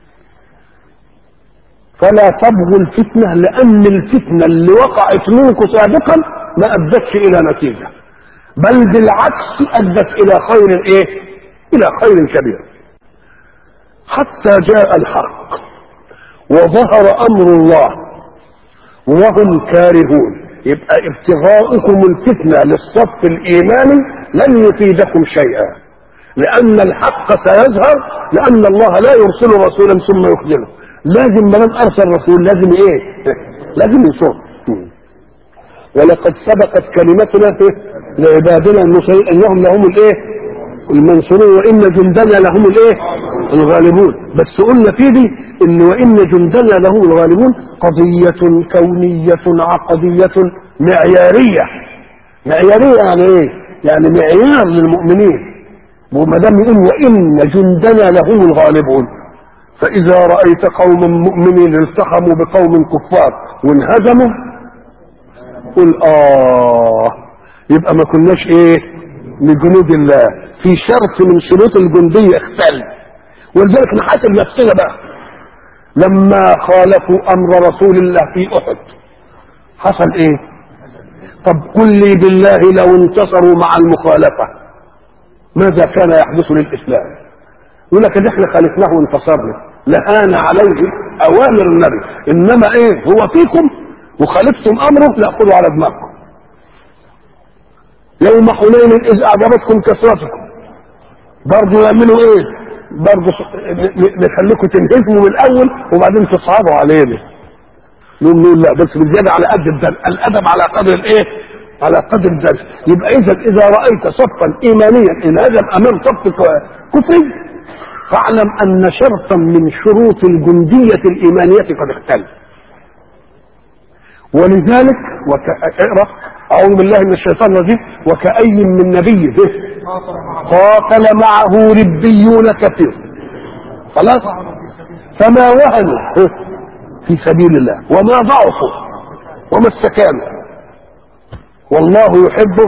فلا تبغوا الفتنة لأن الفتنة اللي وقعت منكم سابقا ما أدتش إلى نتيجة بل بالعكس أدت إلى خير إيه؟ إلى خير كبير حتى جاء الحق وظهر أمر الله وهم كارهون يبقى ابتغاؤكم الفتنة للصف الإيماني لن يفيدكم شيئا لأن الحق سيظهر لأن الله لا يرسل رسولا ثم يخذله لازم ما دام ارسل رسول لازم ايه لازم يصوم ولقد سبقت كلمتنا لعبادنا المرسلين انهم لهم الايه المنصورون وان جندنا لهم الايه الغالبون بس قلنا في دي ان وان جندنا لهم الغالبون قضيه كونيه عقديه معياريه معياريه يعني ايه يعني معيار للمؤمنين وما دام يقول وان جندنا لهم الغالبون فإذا رأيت قوما مؤمنين التحموا بقوم كفار وانهزموا قل آه يبقى ما كناش إيه لجنود الله في شرط من شروط الجندية اختل ولذلك نحاسب نفسنا بقى لما خالفوا أمر رسول الله في أحد حصل إيه طب قل لي بالله لو انتصروا مع المخالفة ماذا كان يحدث للإسلام يقول لك ده احنا خالفناه وانتصرنا لهان عليه اوامر النبي انما ايه هو فيكم وخالفتم امره لا خذوا على دماغكم يوم حنين اذ اعجبتكم كثرتكم برضه يعملوا ايه برضه نخليكم تنهزموا من الاول وبعدين تصعبوا علينا نقول نقول لا بس بالزياده على قد الدرس الادب على قدر الايه على قدر الدرس يبقى اذا اذا رايت صفا ايمانيا انهزم امام صف كفري فاعلم ان شرطا من شروط الجندية الإيمانية قد اختل ولذلك وك... اقرأ أعوذ بالله من الشيطان الرجيم وكأي من نبي قاتل معه ربيون كثير خلاص فما وهنوا في سبيل الله وما ضعفوا وما استكانوا والله يحبه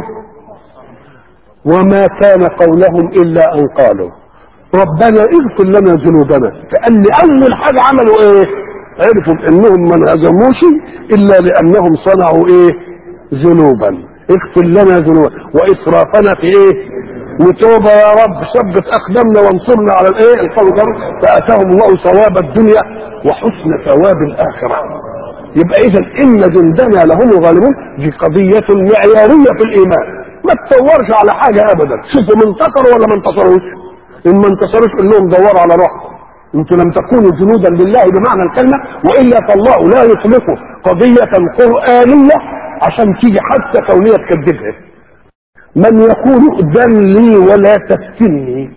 وما كان قولهم إلا أن قالوا ربنا اغفر لنا ذنوبنا كأن أول حاجة عملوا إيه عرفوا انهم ما انهزموش الا لانهم صنعوا ايه ذنوبا اغفر لنا ذنوبنا واسرافنا في ايه وتوبه يا رب ثبت اقدامنا وانصرنا على الايه القول فاتاهم الله ثواب الدنيا وحسن ثواب الاخره يبقى اذا ان جندنا لهم الغالبون دي قضيه معياريه في الايمان ما تدورش على حاجه ابدا شوفوا من انتصروا ولا ما انتصروش ان ما انتصروش قول لهم دوروا على روحكم انتم لم تكونوا جنودا لله بمعنى الكلمه والا فالله لا يطلق قضيه قرانيه عشان تيجي حتى كونيه تكذبها من يقول ذن لي ولا تفتني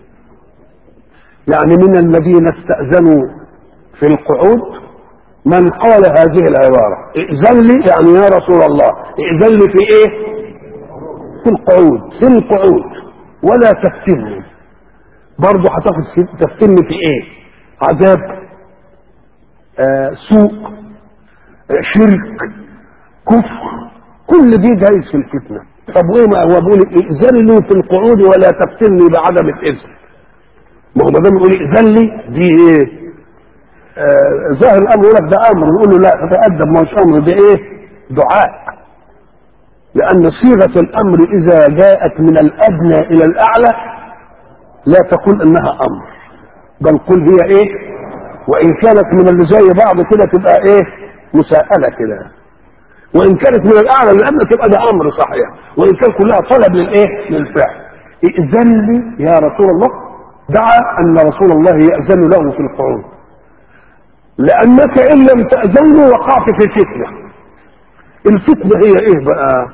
يعني من الذين استاذنوا في القعود من قال هذه العباره ائذن لي يعني يا رسول الله ائذن لي في ايه في القعود في القعود ولا تفتني برضه هتاخد تفتني في ايه عذاب آه سوء آه شرك كفر كل دي جايز في الفتنة طب وايه ما هو بيقول ائذن لي في القعود ولا تفتني بعدم الاذن ما هو ما دام يقول ائذن لي دي ايه آه ظاهر الامر يقول لك ده امر يقول له لا تتادب ما هوش امر ده ايه دعاء لان صيغه الامر اذا جاءت من الادنى الى الاعلى لا تقول انها امر بل قل هي ايه وان كانت من اللي زي بعض كده تبقى ايه مساءلة كده وان كانت من الاعلى للادنى تبقى ده امر صحيح وان كان كلها طلب للايه للفعل ائذن لي يا رسول الله دعا ان رسول الله يأذن له في القعود لانك ان لم تأذن له وقعت في فتنة الفتنة هي ايه بقى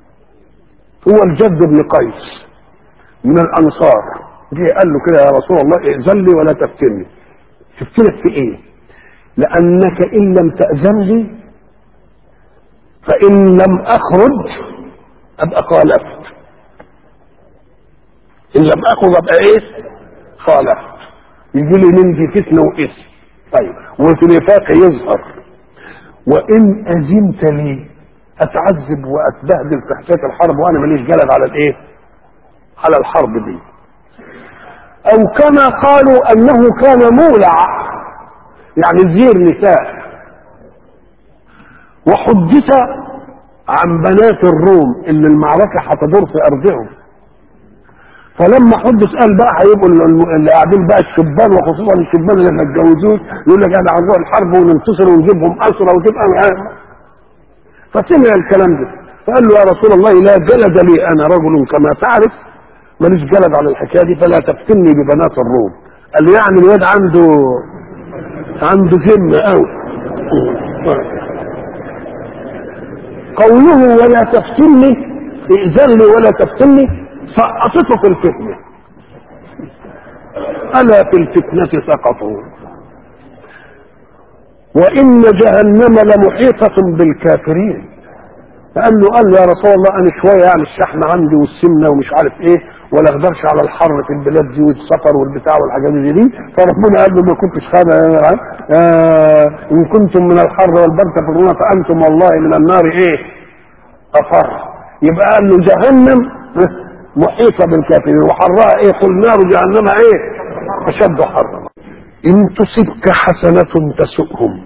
هو الجد بن قيس من الانصار جه قال له كده يا رسول الله ائذن لي ولا تفتني تفتنك في ايه لانك ان لم تاذن لي فان لم اخرج ابقى خالفت ان لم اخذ ابقى ايه خالفت يجي لي ننجي فتنه واسم طيب وفي النفاق يظهر وان اذنت لي اتعذب واتبهدل في حكايه الحرب وانا ماليش جلد على الايه على الحرب دي او كما قالوا انه كان مولع يعني زير نساء وحدث عن بنات الروم اللي المعركة هتدور في أرضهم فلما حدث قال بقى هيبقوا اللي قاعدين بقى الشبان وخصوصا الشبان اللي ما اتجوزوش يقول لك انا هنروح الحرب وننتصر ونجيبهم اسرى وتبقى فسمع الكلام ده فقال له يا رسول الله لا جلد لي انا رجل كما تعرف ماليش جلد على الحكايه دي فلا تفتني ببنات الروم قال له يعني الواد عنده عنده جن قوي قوله ولا تفتني ائذن لي ولا تفتني سقطته في الفتنه الا في الفتنه سقطوا وان جهنم لمحيطه بالكافرين لانه قال له يا رسول الله انا شويه يعني الشحم عندي والسمنه ومش عارف ايه ولا اقدرش على الحر في البلاد دي والسفر والبتاع والحاجات دي, دي فربنا قال له ما كنتش خاضع آه ان كنتم من الحر والبرد تفرون فانتم والله من النار ايه افر يبقى قال له جهنم محيطه بالكافرين وحرها ايه قل نار جهنم ايه اشد حرا ان تصبك حسنه تسؤهم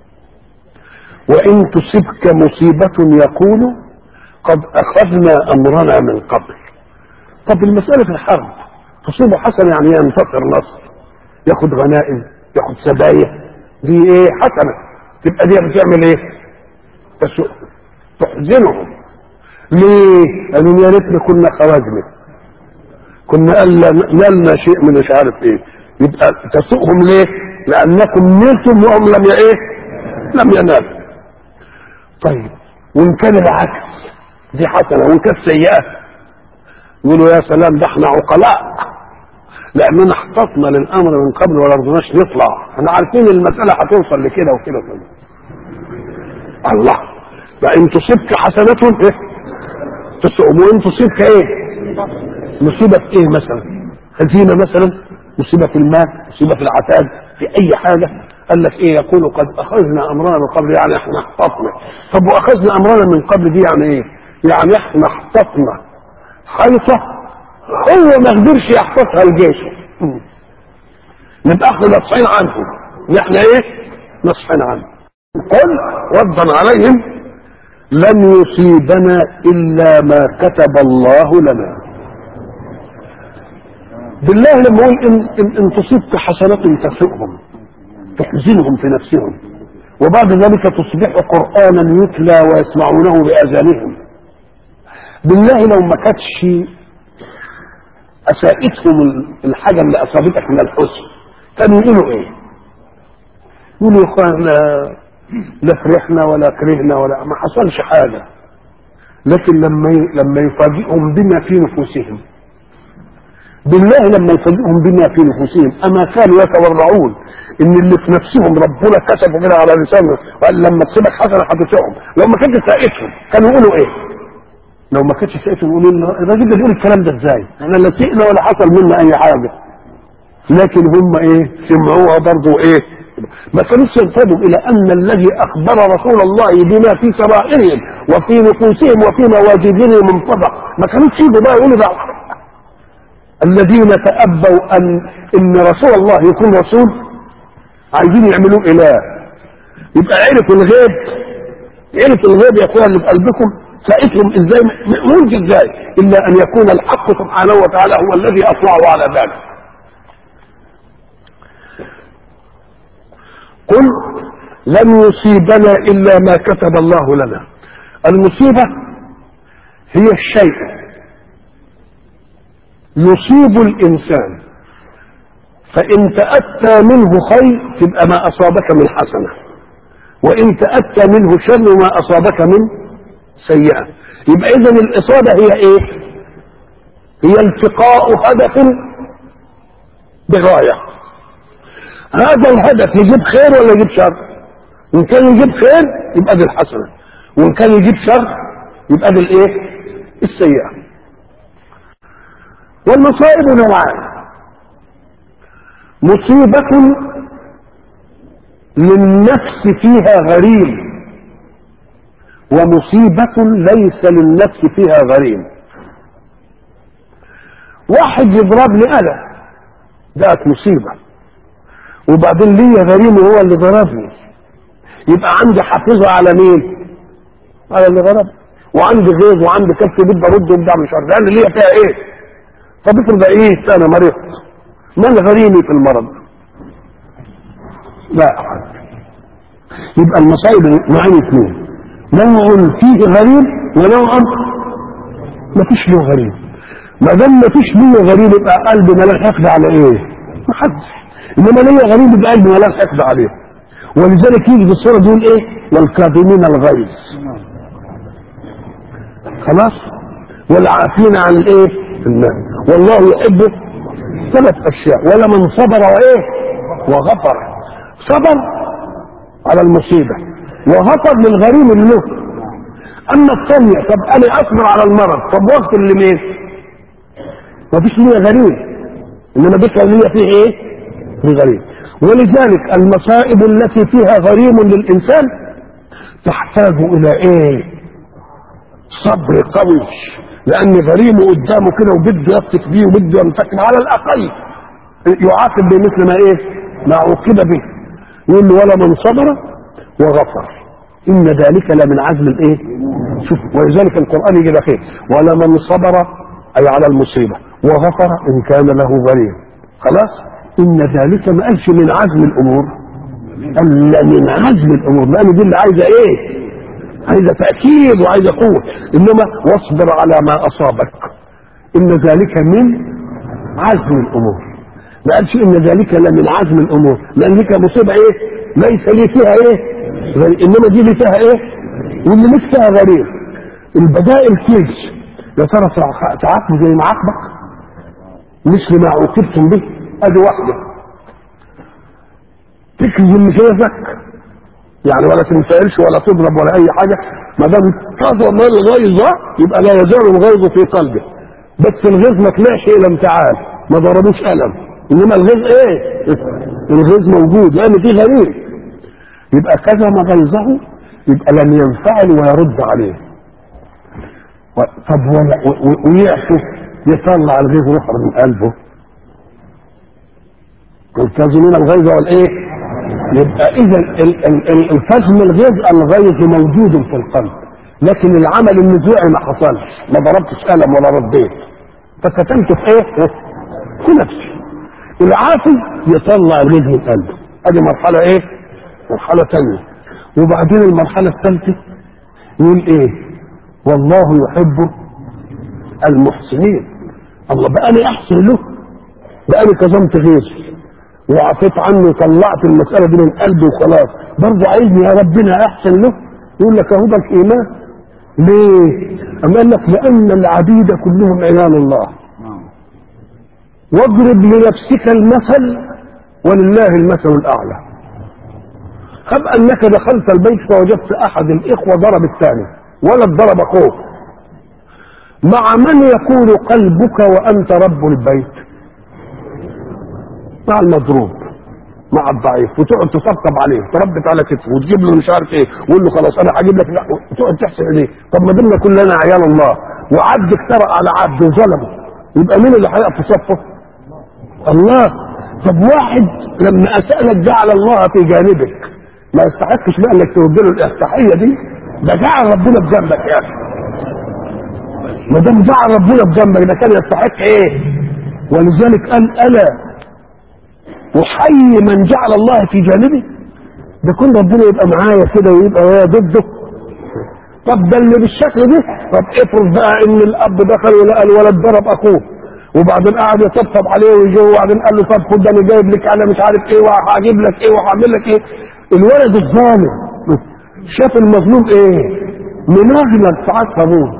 وان تصبك مصيبه يقول قد اخذنا امرنا من قبل طب المسألة في الحرب تصيبه حسنة يعني ينتصر نصر ياخد غنائم ياخد سبايا دي ايه حسنة تبقى دي بتعمل ايه تسوء تحزنهم ليه قالوا يا ريتنا كنا خرجنا كنا نلنا شيء من مش عارف ايه يبقى تسوءهم ليه لانكم نلتم وهم لم ايه لم ينالوا طيب وان كان العكس دي حسنه وان كانت سيئه يقولوا يا سلام ده احنا عقلاء لاننا احتطنا للامر من قبل ولا رضناش نطلع احنا عارفين المساله هتوصل لكده وكده وكده الله فان تصبك حسنه ايه تسؤم وان تصيبك ايه مصيبه في ايه مثلا هزيمه مثلا مصيبه في المال مصيبه في العتاد في اي حاجه قال لك ايه يقول قد اخذنا امرنا من قبل يعني احنا احتطنا طب واخذنا امرنا من قبل دي يعني ايه يعني احنا احتطنا حيطة هو ما قدرش يحفظها الجيش نبقى احنا نصحين عنه نحن ايه نصحين عنه قل ردا عليهم لن يصيبنا الا ما كتب الله لنا بالله لما يقول إن, إن, إن تصيبك حسنة تسؤهم تحزنهم في نفسهم وبعد ذلك تصبح قرآنا يتلى ويسمعونه بأذانهم بالله لو ما كانتش اساءتهم الحاجه اللي اصابتك من الحزن كانوا يقولوا ايه؟ يقولوا يا اخوانا لا فرحنا ولا كرهنا ولا ما حصلش حاجه لكن لما لما يفاجئهم بما في نفوسهم بالله لما يفاجئهم بما في نفوسهم اما كانوا يتورعون ان اللي في نفسهم ربنا كتبه كده على لسانه وقال لما تصيبك حسنه هتسعهم لو ما كانتش ساءتهم كانوا يقولوا ايه؟ لو ما كانتش سقيته يقولوا لنا الراجل ده بيقول الكلام ده ازاي؟ احنا لا سقنا ولا حصل منا اي حاجه. لكن هم ايه؟ سمعوها برضه ايه؟ ما كانوش ينتبهوا الى ان الذي اخبر رسول الله بما في سرائرهم وفي نفوسهم وفي مواجدهم منطبق، ما كانوش يجوا بقى يقولوا ده الذين تأبوا ان ان رسول الله يكون رسول عايزين يعملوه اله. يبقى عرفوا الغيب عرفوا الغيب يا اخوان اللي في قلبكم سائتهم ازاي ممكن ازاي الا ان يكون الحق سبحانه وتعالى هو الذي اطلعه على ذلك قل لن يصيبنا الا ما كتب الله لنا المصيبه هي الشيء يصيب الانسان فان تاتى منه خير تبقى ما اصابك من حسنه وان تاتى منه شر ما اصابك من سيئة يبقى إذا الإصابة هي إيه؟ هي التقاء هدف بغاية هذا الهدف يجيب خير ولا يجيب شر؟ إن كان يجيب خير يبقى دي الحسنة وإن كان يجيب شر يبقى دي الإيه؟ السيئة والمصائب نوعان مصيبة للنفس فيها غريم ومصيبة ليس للنفس فيها غريم واحد يضربني أنا ذات مصيبة وبعدين ليا غريم وهو اللي ضربني يبقى عندي حافظة على مين؟ على اللي ضربني وعندي غيظ وعندي كبت بدي ارد وبتاع مش عارف لان ليا فيها ايه؟ طب افرض ايه انا مريض من غريمي في المرض؟ لا احد يبقى المصائب نوعين اثنين نوع فيه غريب ونوع ما فيش له غريب ما دام ما فيش له غريب يبقى قلبي ملاش حقد على ايه؟ ما حدش انما ليا غريب يبقى قلبي ملاش حقد عليه ولذلك يجي في الصوره دول ايه؟ والكاظمين الغيظ خلاص والعافين عن الايه؟ الناس والله يحب ثلاث اشياء ولمن صبر وايه؟ وغفر صبر على المصيبه وغفر للغريم اللي له اما الثانيه طب انا اصبر على المرض طب واغفر لمين؟ ما فيش ليا غريم انما ذكر ليا فيه ايه؟ في غريم ولذلك المصائب التي فيها غريم للانسان تحتاج الى ايه؟ صبر قوي لان غريمه قدامه كده وبده يفتك بيه وبده ينتقم على الاقل يعاقب بمثل ما ايه؟ ما عوقب به يقول له ولا من صبر وغفر ان ذلك لمن عزم الايه؟ شوف ولذلك القران يجي خير ولا من صبر اي على المصيبه وغفر ان كان له غريم خلاص ان ذلك ما قالش من عزم الامور الا من عزم الامور لان دي اللي عايزه ايه؟ عايزه تاكيد وعايزه قوه انما واصبر على ما اصابك ان ذلك من عزم الامور ما قالش ان ذلك لمن عزم الامور لان دي مصيبه ايه ليس لي فيها ايه غريب. انما دي اللي فيها ايه واللي مش فيها غريب البدائل كيس يا ترى تعاقب زي ما عاقبك مثل ما عوقبتم به ادي واحده تكذب مشيتك يعني ولا تنفعلش ولا تضرب ولا اي حاجه ما دام كثر من الغيظ يبقى لا يزال الغيظ في قلبه بس الغيظ ما طلعش الى امتعال ما ضربوش قلم انما الغيظ ايه؟ الغيظ موجود لان في غريب يبقى كذا ما غيظه يبقى لم ينفعل ويرد عليه طب ويعفو يطلع الغيظ ويخرج من قلبه والكاظمين الغيظ والايه؟ يبقى اذا الفزم الغيظ الغيظ موجود في القلب لكن العمل النزوعي ما حصلش ما ضربتش قلم ولا رديت فكتمت في ايه؟ في نفسي العافي يطلع الغيظ من قلبه ادي مرحله ايه؟ مرحله ثانيه وبعدين المرحله الثالثه يقول ايه؟ والله يحب المحسنين الله بقى انا احسن له بقى انا كظمت غيظ وعفيت عنه وطلعت المسألة دي من قلبي وخلاص برضه عايزني يا ربنا أحسن له يقول لك أهو ده الإيمان ليه؟ أما قال لك لأن العبيد كلهم عيال الله واضرب لنفسك المثل ولله المثل الأعلى هب أنك دخلت البيت فوجدت أحد الإخوة ضرب الثاني ولد ضرب أخوه مع من يكون قلبك وأنت رب البيت مع المضروب مع الضعيف وتقعد تطبطب عليه تربط على كتفه وتجيب له مش عارف ايه وقول له خلاص انا هجيب لك لا وتقعد تحسن عليه طب ما دمنا كلنا عيال الله وعبد افترى على عبد وظلمه يبقى مين اللي هيقف في صفه؟ الله طب واحد لما اسالك جعل الله في جانبك ما يستحقش بقى انك ترد له الافتحيه دي ده جعل ربنا بجنبك يا اخي ما دام جعل ربنا بجنبك ده كان يستحق ايه؟ ولذلك قال الا وحي من جعل الله في جانبه ده كل ربنا يبقى معايا كده ويبقى ويا ضده طب ده اللي بالشكل ده طب افرض بقى ان الاب دخل ولقى الولد ضرب اخوه وبعدين قعد يطبطب عليه ويجي وبعدين قال له طب خد انا جايب لك انا مش عارف ايه وهجيب لك ايه وهعمل لك ايه الولد الظالم شاف المظلوم ايه منغلق في عصبه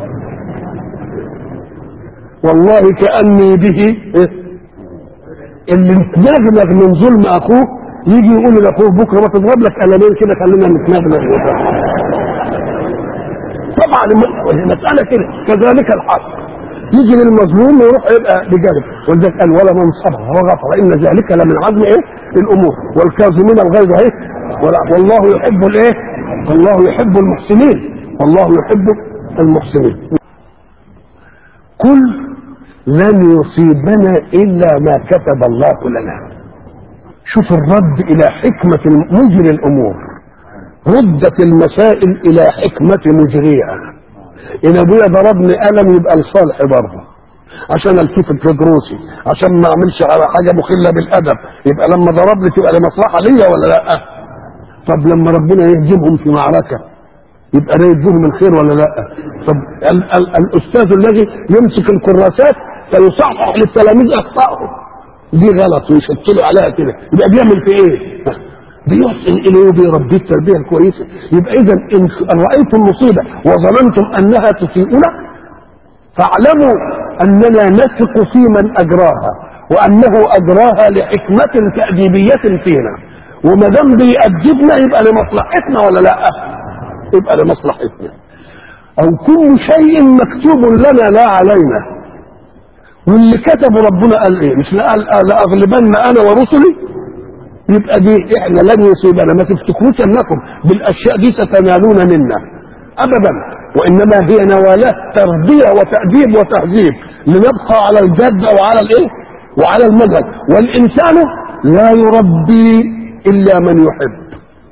والله كاني به إيه؟ اللي متنغلغ من ظلم اخوه يجي يقول لاخوه بكره ما تضرب لك قلمين كده خلينا نتنغلغ طبعا المساله كده كذلك الحق يجي للمظلوم ويروح يبقى بجانب ولذلك قال ولا من صبر وغفر ان ذلك لمن عزم ايه الامور والكاظمين الغيظ ايه والله يحب الايه والله يحب المحسنين والله يحب المحسنين قل لن يصيبنا الا ما كتب الله لنا شوف الرد الى حكمة مجري الامور ردت المسائل الى حكمة مجريها ان ابويا ضربني قلم يبقى لصالح برضه عشان التفت في دروسي عشان ما اعملش على حاجه مخله بالادب يبقى لما ضربني تبقى لمصلحه ليا ولا لا طب لما ربنا يهزمهم في معركه يبقى ده يديهم الخير ولا لا طب ال ال الاستاذ الذي يمسك الكراسات فيصحح للتلاميذ اخطائهم دي غلط ويشط له عليها كده يبقى بيعمل في ايه بيحسن اليه وبيربيه التربيه الكويسه يبقى اذا ان رايتم مصيبه وظننتم انها تسيئنا فاعلموا اننا نثق في من اجراها وانه اجراها لحكمه تاديبيه فينا وما دام بيأدبنا يبقى لمصلحتنا ولا لا؟ يبقى لمصلحتنا. او كل شيء مكتوب لنا لا علينا. واللي كتبه ربنا قال ايه؟ مش قال لاغلبن انا ورسلي يبقى دي احنا لن يصيبنا ما تفتكروش انكم بالاشياء دي ستنالون منا ابدا وانما هي نوالات تربيه وتاديب وتهذيب لنبقى على الجد وعلى الايه وعلى المنهج والانسان لا يربي الا من يحب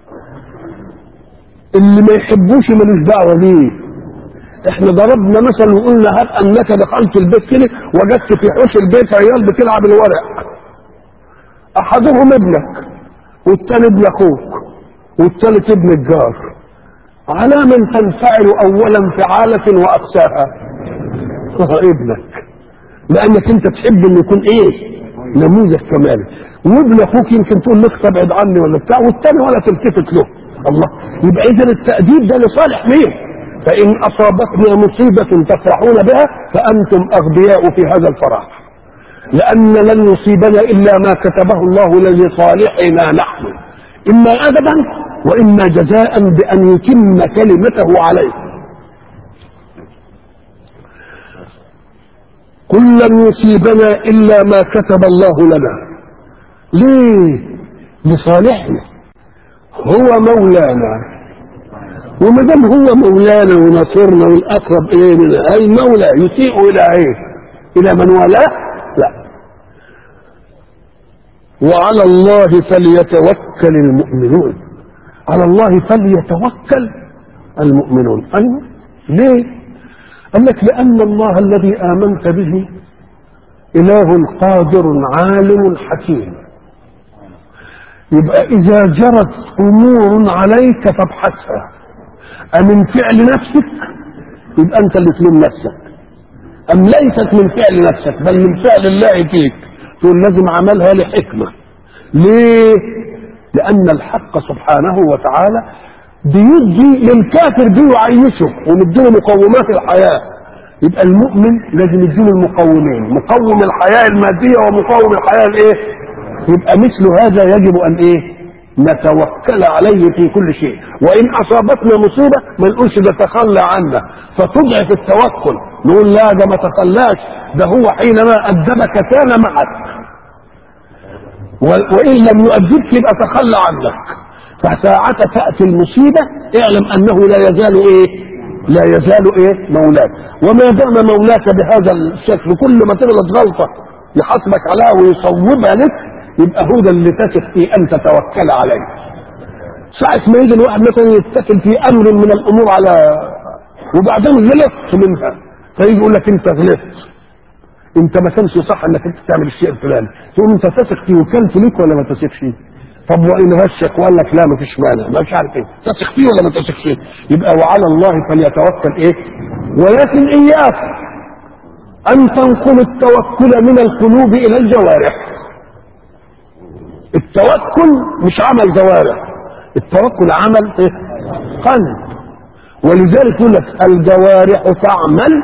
اللي ما يحبوش ملوش دعوه بيه احنا ضربنا مثلا وقلنا هب انك دخلت البيت كده وجدت في حوش البيت عيال بتلعب الورق احدهم ابنك والثاني ابن اخوك والثالث ابن الجار على من تنفعل اولا فعالة واقساها ابنك لانك انت تحب انه يكون ايه نموذج كمالي وابن اخوك يمكن تقول لك تبعد عني ولا بتاع والثاني ولا تلتفت له الله يبقى اذا التأديب ده لصالح مين فان اصابتنا مصيبة تفرحون بها فانتم اغبياء في هذا الفرح لأن لن يصيبنا إلا ما كتبه الله لصالحنا نحن إما أدبا وإما جزاء بأن يتم كلمته عليه قل لن يصيبنا إلا ما كتب الله لنا ليه لصالحنا هو مولانا وما دام هو مولانا ونصرنا والاقرب الينا اي مولى يسيء الى ايه؟ الى من والاه؟ لا وعلى الله فليتوكل المؤمنون على الله فليتوكل المؤمنون أيوة ليه قال لك لأن الله الذي آمنت به إله قادر عالم حكيم يبقى إذا جرت أمور عليك فابحثها أمن فعل نفسك يبقى أنت اللي تلوم نفسك أم ليست من فعل نفسك بل من فعل الله فيك تقول لازم عملها لحكمة ليه لأن الحق سبحانه وتعالى بيدي للكافر بيعيشه ومديله مقومات الحياة يبقى المؤمن لازم يديله المقومين مقوم الحياة المادية ومقوم الحياة الايه يبقى مثل هذا يجب ان ايه نتوكل عليه في كل شيء وان اصابتنا مصيبه ما نقولش ده تخلى عنا فتضعف التوكل نقول لا ده ما تخلاش ده هو حينما ادبك كان معك وان لم يؤدبك يبقى تخلى عنك فساعة تأتي المصيبة اعلم أنه لا يزال إيه لا يزال إيه مولاك وما دام مولاك بهذا الشكل كل ما تغلط غلطة يحاسبك عليها ويصوبها لك يبقى هو ده اللي تثق فيه أن تتوكل عليه ساعة ما يجي الواحد مثلا يتكل في أمر من الأمور على وبعدين غلطت منها فيجي يقول لك أنت غلطت أنت ما كانش صح أنك أنت تعمل الشيء الفلاني تقول أنت تثق فيه وكلت ليك ولا ما تثقش فيه طب وان غشك وقال لك لا مفيش مانع ما مش عارف ايه تثق فيه ولا ما تثقش فيه يبقى وعلى الله فليتوكل ايه ولكن اياك ان تنقل التوكل من القلوب الى الجوارح التوكل مش عمل جوارح التوكل عمل ايه قلب ولذلك يقول لك الجوارح تعمل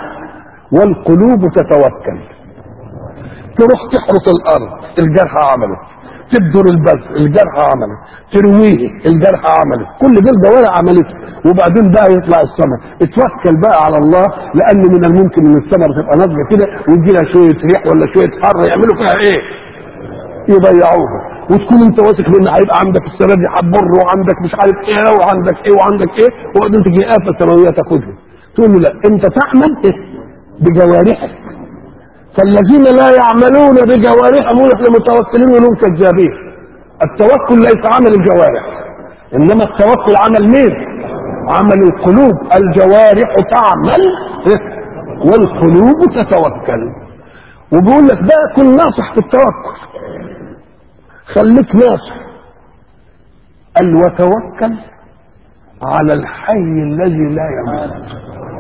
والقلوب تتوكل تروح تحرس الارض الجرحى عملت تبدر البذر الجرح عملت ترويه الجرح عملت كل دول جوارح عملته وبعدين بقى يطلع الثمر اتوكل بقى على الله لان من الممكن ان الثمر تبقى ناضجه كده ويجي لها شويه ريح ولا شويه حر يعملوا فيها ايه؟ يضيعوها وتكون انت واثق ان هيبقى عندك السنه دي حبر وعندك مش عارف ايه وعندك ايه وعندك ايه وبعدين تجي افه سماويه تاخدها تقول له لا انت تعمل إيه؟ بجوارحك فالذين لا يعملون بجوارحهم احنا متوكلين ولهم كذابين التوكل ليس عمل الجوارح انما التوكل عمل مين عمل القلوب الجوارح تعمل والقلوب تتوكل وبيقول لك بقى كن ناصح في التوكل خليك ناصح قال وتوكل على الحي الذي لا يموت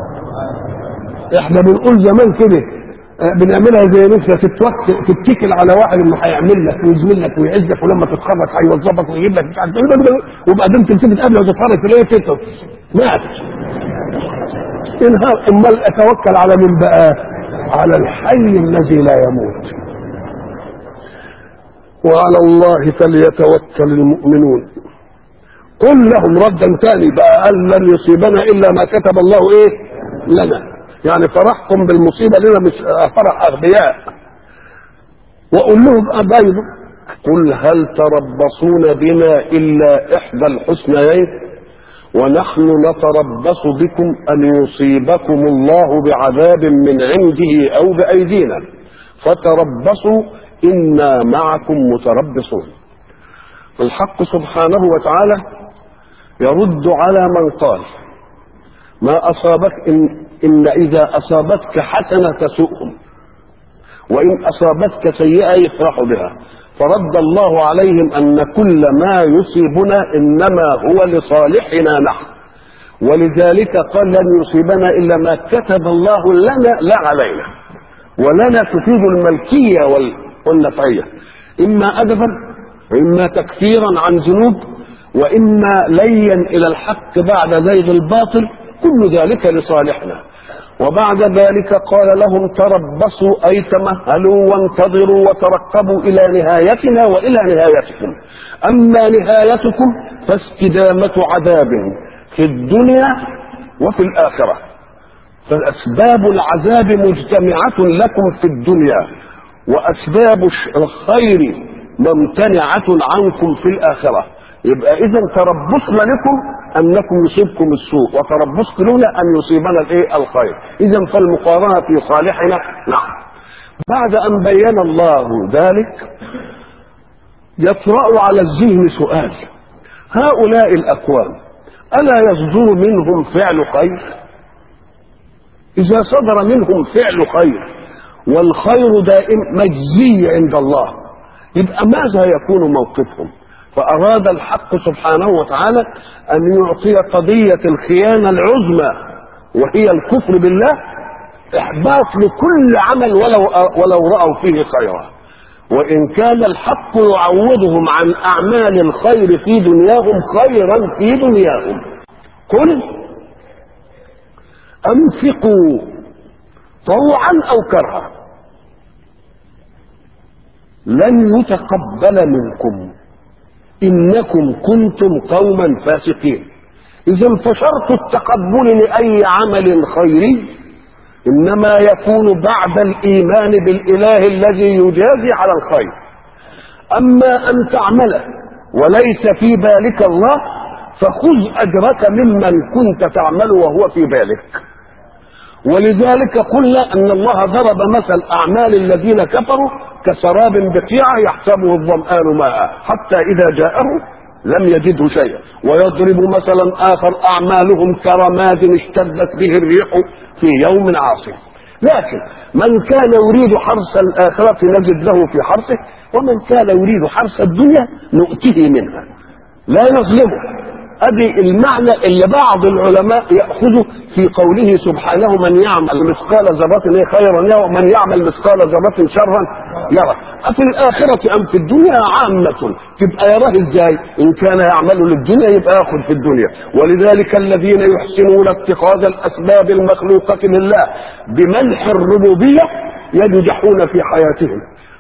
احنا بنقول زمان كده بنعملها زي نفسها تتوكل تتكل على واحد انه هيعمل لك ويزمل لك ويعزك ولما تتخرج هيوظفك ويجيب لك مش عارف وبعدين تلتفت قبل وتتخرج تلاقيه تتوب مات انهار امال اتوكل على من بقى على الحي الذي لا يموت وعلى الله فليتوكل المؤمنون قل لهم ردا ثاني بقى قال لن يصيبنا الا ما كتب الله ايه لنا يعني فرحكم بالمصيبه لنا مش فرح اغبياء واقول لهم ابايضوا قل هل تربصون بنا الا احدى الحسنيين ونحن نتربص بكم ان يصيبكم الله بعذاب من عنده او بايدينا فتربصوا انا معكم متربصون الحق سبحانه وتعالى يرد على من قال ما اصابك ان, إن اذا اصابتك حسنه تسؤهم وان اصابتك سيئه يفرحوا بها فرد الله عليهم ان كل ما يصيبنا انما هو لصالحنا نحن ولذلك قال لن يصيبنا الا ما كتب الله لنا لا علينا ولنا تفيد الملكيه والنفعيه اما ادبا واما تكفيرا عن ذنوب واما ليا الى الحق بعد زيغ الباطل كل ذلك لصالحنا وبعد ذلك قال لهم تربصوا اي تمهلوا وانتظروا وترقبوا الى نهايتنا والى نهايتكم اما نهايتكم فاستدامه عذاب في الدنيا وفي الاخره فاسباب العذاب مجتمعه لكم في الدنيا واسباب الخير ممتنعه عنكم في الاخره يبقى اذا تربصنا لكم انكم يصيبكم السوء وتربصت لنا ان يصيبنا الايه الخير اذا فالمقارنه في صالحنا نعم بعد ان بين الله ذلك يطرا على الذهن سؤال هؤلاء الاقوام الا يصدر منهم فعل خير اذا صدر منهم فعل خير والخير دائم مجزي عند الله يبقى ماذا يكون موقفهم فأراد الحق سبحانه وتعالى أن يعطي قضية الخيانة العظمى وهي الكفر بالله إحباط لكل عمل ولو ولو رأوا فيه خيرا وإن كان الحق يعوضهم عن أعمال الخير في دنياهم خيرا في دنياهم قل أنفقوا طوعا أو كرها لن يتقبل منكم انكم كنتم قوما فاسقين اذا فشرط التقبل لاي عمل خيري انما يكون بعد الايمان بالاله الذي يجازي على الخير اما ان تعمله وليس في بالك الله فخذ اجرك ممن كنت تعمل وهو في بالك ولذلك قلنا ان الله ضرب مثل اعمال الذين كفروا كسراب بقيعه يحسبه الظمآن ماء حتى اذا جاءه لم يجده شيئا ويضرب مثلا اخر اعمالهم كرماد اشتدت به الريح في يوم عاصف لكن من كان يريد حرث الاخره نجد له في حرثه ومن كان يريد حرث الدنيا نؤته منها لا نظلمه ادي المعنى اللي بعض العلماء ياخذه في قوله سبحانه من يعمل مثقال ذره خيرا يرى ومن يعمل مثقال ذره شرا يرى افي الاخره ام في الدنيا عامه تبقى يراه ازاي ان كان يعمل للدنيا يبقى ياخذ في الدنيا ولذلك الذين يحسنون اتخاذ الاسباب المخلوقه لله بمنح الربوبيه ينجحون في حياتهم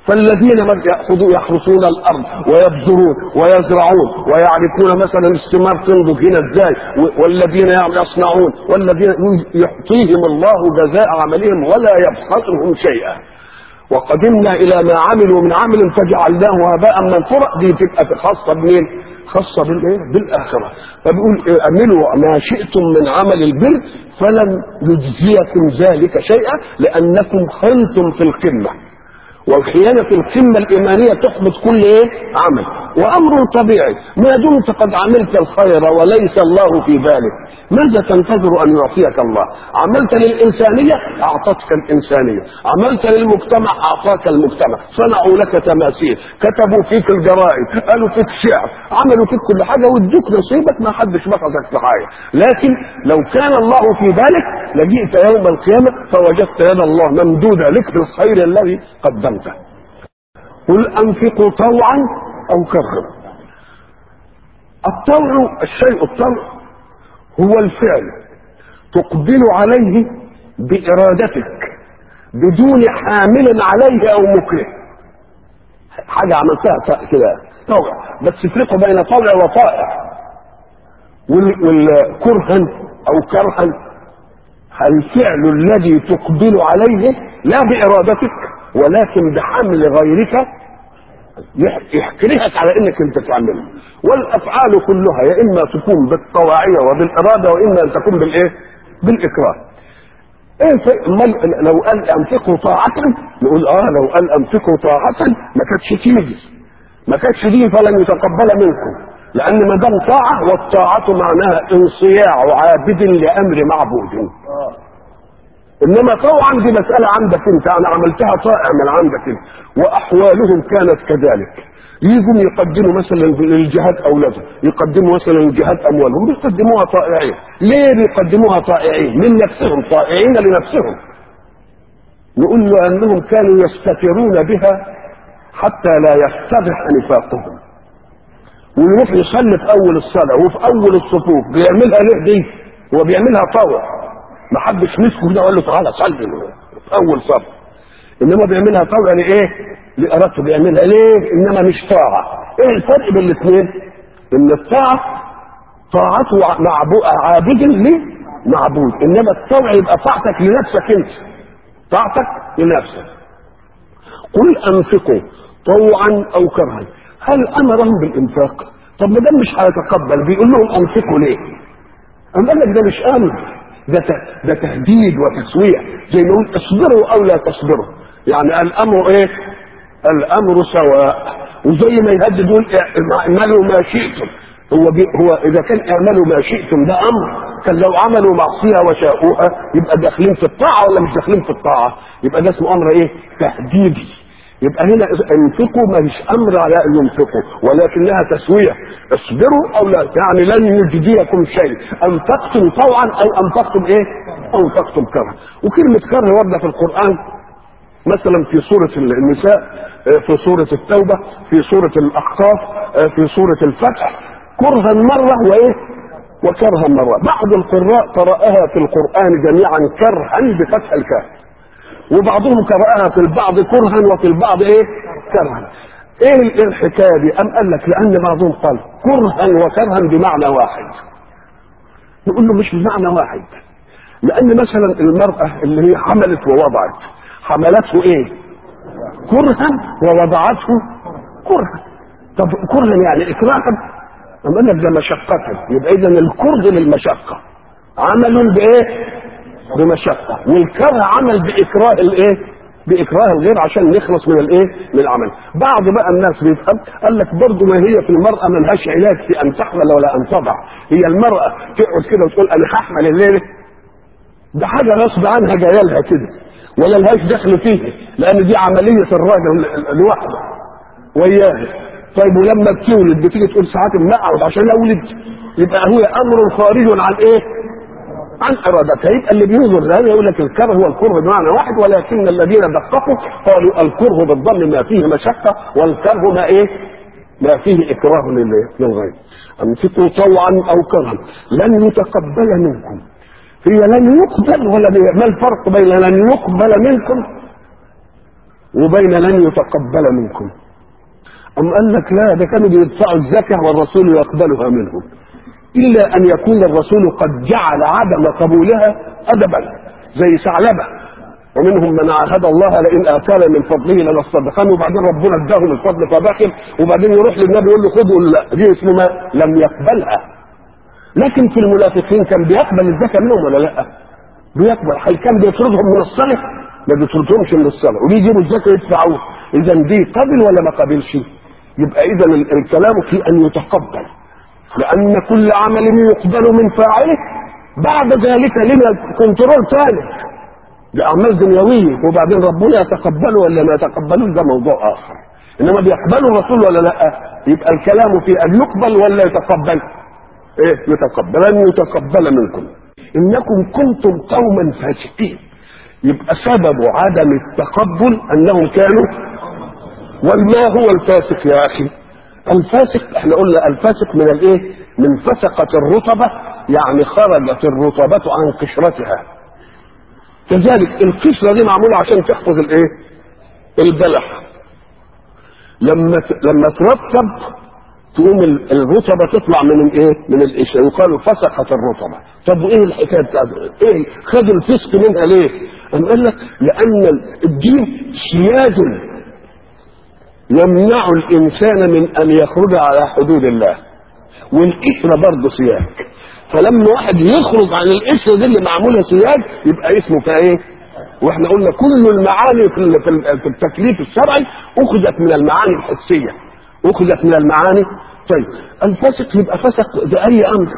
فالذين يأخذوا يحرسون الأرض ويبذرون ويزرعون ويعرفون مثلا الثمار تنضج هنا ازاي والذين يصنعون والذين يعطيهم الله جزاء عملهم ولا يبخسهم شيئا وقدمنا إلى ما عملوا من عمل فجعلناه هباء منثورا دي تبقى خاصة بمين؟ خاصة بالايه؟ بالآخرة فبيقول اعملوا ما شئتم من عمل البر فلن يجزيكم ذلك شيئا لأنكم خنتم في القمة والخيانة في القمة الإيمانية تحبط كل إيه؟ عمل وأمر طبيعي ما دمت قد عملت الخير وليس الله في بالك ماذا تنتظر أن يعطيك الله عملت للإنسانية أعطتك الإنسانية عملت للمجتمع أعطاك المجتمع صنعوا لك تماثيل كتبوا فيك الجرائد قالوا فيك شعر عملوا فيك كل حاجة وادوك نصيبك ما حدش بخسك في حاجة لكن لو كان الله في بالك لجئت يوم القيامة فوجدت يد الله ممدودة لك بالخير الذي قدمته قل أنفقوا طوعا أو كرها الطوع الشيء الطوع هو الفعل تقبل عليه بإرادتك بدون حامل عليه أو مكره حاجة عملتها كده طوع بس تفرقوا بين طوع وطائع والكرها أو كرها الفعل الذي تقبل عليه لا بإرادتك ولكن بحمل غيرك يحكرهك على انك انت تعمله والافعال كلها يا اما تكون بالطواعيه وبالاراده واما ان تكون بالايه؟ بالاكراه. ايه لو قال انفقوا طاعه نقول اه لو قال انفقوا طاعه ما كانتش تيجي ما كانتش دي فلن يتقبل منكم لان ما دام طاعه والطاعه معناها انصياع عابد لامر معبود. انما طوعا دي مساله عندك انت انا عملتها طائع من عندك انت واحوالهم كانت كذلك يجوا يقدموا مثلا للجهاد اولادهم يقدموا مثلا للجهاد اموالهم بيقدموها طائعين ليه بيقدموها طائعين من نفسهم طائعين لنفسهم نقول له انهم كانوا يستترون بها حتى لا يفتضح نفاقهم ويروح يصلي في اول الصلاه وفي اول الصفوف بيعملها ليه دي هو بيعملها طوع ما حدش مسكه كده وقال له تعالى صلي في اول صف انما بيعملها طوعا لايه؟ لارادته بيعملها ليه؟ انما مش طاعه ايه الفرق بين الاثنين؟ ان الطاعه طاعته معبود عابد لمعبود انما الطوع يبقى طاعتك لنفسك انت طاعتك لنفسك قل انفقوا طوعا او كرها هل امرهم بالانفاق؟ طب ما دام مش هيتقبل بيقول لهم انفقوا ليه؟ أم قال لك ده مش امر ده ده تهديد وتسويع زي ما يقول اصبروا او لا تصبروا يعني الامر ايه الامر سواء وزي ما يهدد يقول اعملوا ما شئتم هو بي هو اذا كان اعملوا ما شئتم ده امر كان لو عملوا معصيه وشاءوها يبقى داخلين في الطاعه ولا مش داخلين في الطاعه يبقى ده اسمه امر ايه تهديدي يبقى هنا انفقوا ما فيش امر على ان ينفقوا ولكنها تسويه اصبروا او لا يعني لن يجديكم شيء انفقتم طوعا او انفقتم ايه؟ او انفقتم كره وكلمه كره ورده في القران مثلا في سوره النساء في سوره التوبه في سوره الاحقاف في سوره الفتح كرها مره وايه؟ وكرها مره بعض القراء قراها في القران جميعا كرها بفتح الكاف وبعضهم قرأها في البعض كرها وفي البعض ايه كرها ايه الحكايه دي ام قال لك لان بعضهم قال كرها وكرها بمعنى واحد نقول له مش بمعنى واحد لان مثلا المراه اللي هي حملت ووضعت حملته ايه كرها ووضعته كرها طب كرها يعني اكراها ام قال لك ده مشقه يبقى اذا الكره للمشقه عمل بايه بمشقه والكره عمل باكراه الايه باكراه الغير عشان نخلص من الايه من العمل بعض بقى الناس بيفهم قال لك برضه ما هي في المراه ما لهاش علاج في ان تحمل ولا ان تضع هي المراه تقعد كده وتقول انا هحمل الليله ده حاجه غصب عنها جايه لها كده ولا لهاش دخل فيه لان دي عمليه الراجل لوحده وياه طيب ولما بتولد بتيجي تقول ساعات ما اقعد عشان اولد يبقى هو امر خارج عن ايه؟ عن ارادتها يبقى اللي بينظر لهذا يقول لك الكره هو الكره بمعنى واحد ولكن الذين دققوا قالوا الكره بالضم ما فيه مشقه والكره ما ايه؟ ما فيه اكراه للغير انفقوا طوعا او كرها لن يتقبل منكم هي لن يقبل ولا ما الفرق بين لن يقبل منكم وبين لن يتقبل منكم أم قال لك لا ده كانوا بيدفعوا الزكاة والرسول يقبلها منهم إلا أن يكون الرسول قد جعل عدم قبولها أدبا زي ثعلبة ومنهم من عاهد الله لئن آتانا من فضله لنصدقن وبعدين ربنا اداهم الفضل فبخل وبعدين يروح للنبي يقول له خذوا لا دي اسمه ما لم يقبلها لكن في المنافقين كان بيقبل الزكاة منهم ولا لا؟ بيقبل هل كان بيطردهم من الصلاة؟ ما بيطردهمش من الصلاة وبيجيبوا الزكاة يدفعوه إذا دي قبل ولا ما قبلش؟ يبقى إذا الكلام في أن يتقبل لأن كل عمل يقبل من فاعله بعد ذلك لنا كنترول ثالث دي أعمال دنيوية وبعدين ربنا يتقبله ولا ما يتقبلوش ده موضوع آخر إنما بيقبله الرسول ولا لا يبقى الكلام في أن يقبل ولا يتقبل إيه يتقبل أن يتقبل منكم إنكم كنتم قوما فاسقين يبقى سبب عدم التقبل أنهم كانوا وما هو الفاسق يا أخي الفاسق احنا قلنا الفاسق من الايه من فسقة الرطبة يعني خرجت الرطبة عن قشرتها كذلك القشرة دي معمولة عشان تحفظ الايه البلح لما لما ترطب تقوم الرطبة تطلع من الايه من القشرة يقال فسقت الرطبة طب وايه الحكاية بتاعته ايه خدوا الفسق منها ليه أم قال لك لأن الدين سياد يمنع الإنسان من أن يخرج على حدود الله والقشرة برضه سياج فلما واحد يخرج عن القشرة دي اللي معمولة سياج يبقى اسمه كايه واحنا قلنا كل المعاني في في التكليف الشرعي اخذت من المعاني الحسيه اخذت من المعاني طيب الفاسق يبقى فسق باي امر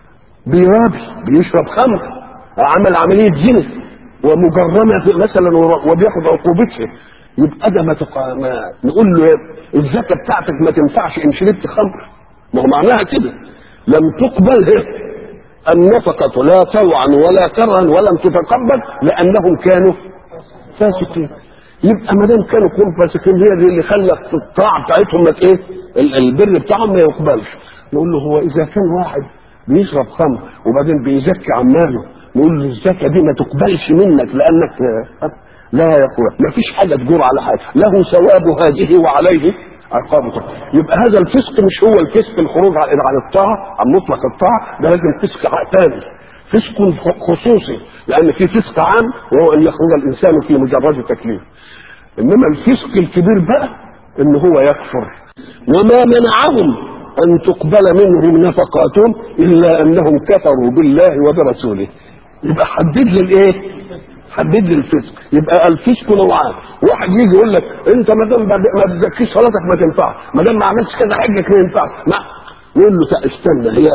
بيرابي بيشرب خمر عمل عمليه جنس ومجرمه مثلا وبياخد عقوبتها يبقى ده ما, تقع... ما نقول له الزكاه بتاعتك ما تنفعش ان شربت خمر ما هو معناها كده لم تقبل هي النفقة لا طوعا ولا كرها ولم تتقبل لأنهم كانوا فاسقين يبقى ما دام كانوا كون فاسقين هي دي اللي خلت الطاعة بتاعتهم ما ايه البر بتاعهم ما يقبلش نقول له هو إذا كان واحد بيشرب خمر وبعدين بيزكي عماله نقول له الزكاة دي ما تقبلش منك لأنك لا يا اخويا ما فيش حاجة تجور على حاجة له ثواب هذه وعليه عقابه يبقى هذا الفسق مش هو الفسق الخروج عن عن الطاعه عن مطلق الطاعه ده لازم فسق ثاني فسق خصوصي لان في فسق عام وهو ان يخرج الانسان في مجرد تكليف انما الفسق الكبير بقى ان هو يكفر وما منعهم ان تقبل منهم نفقاتهم الا انهم كفروا بالله وبرسوله يبقى حدد لي الايه حدد لي الفسق يبقى الفسق نوعان واحد يجي يقول لك انت ما دام ما تزكيش صلاتك ما تنفعش ما دام ما عملتش كذا حجك ما ينفعش ما يقول له استنى هي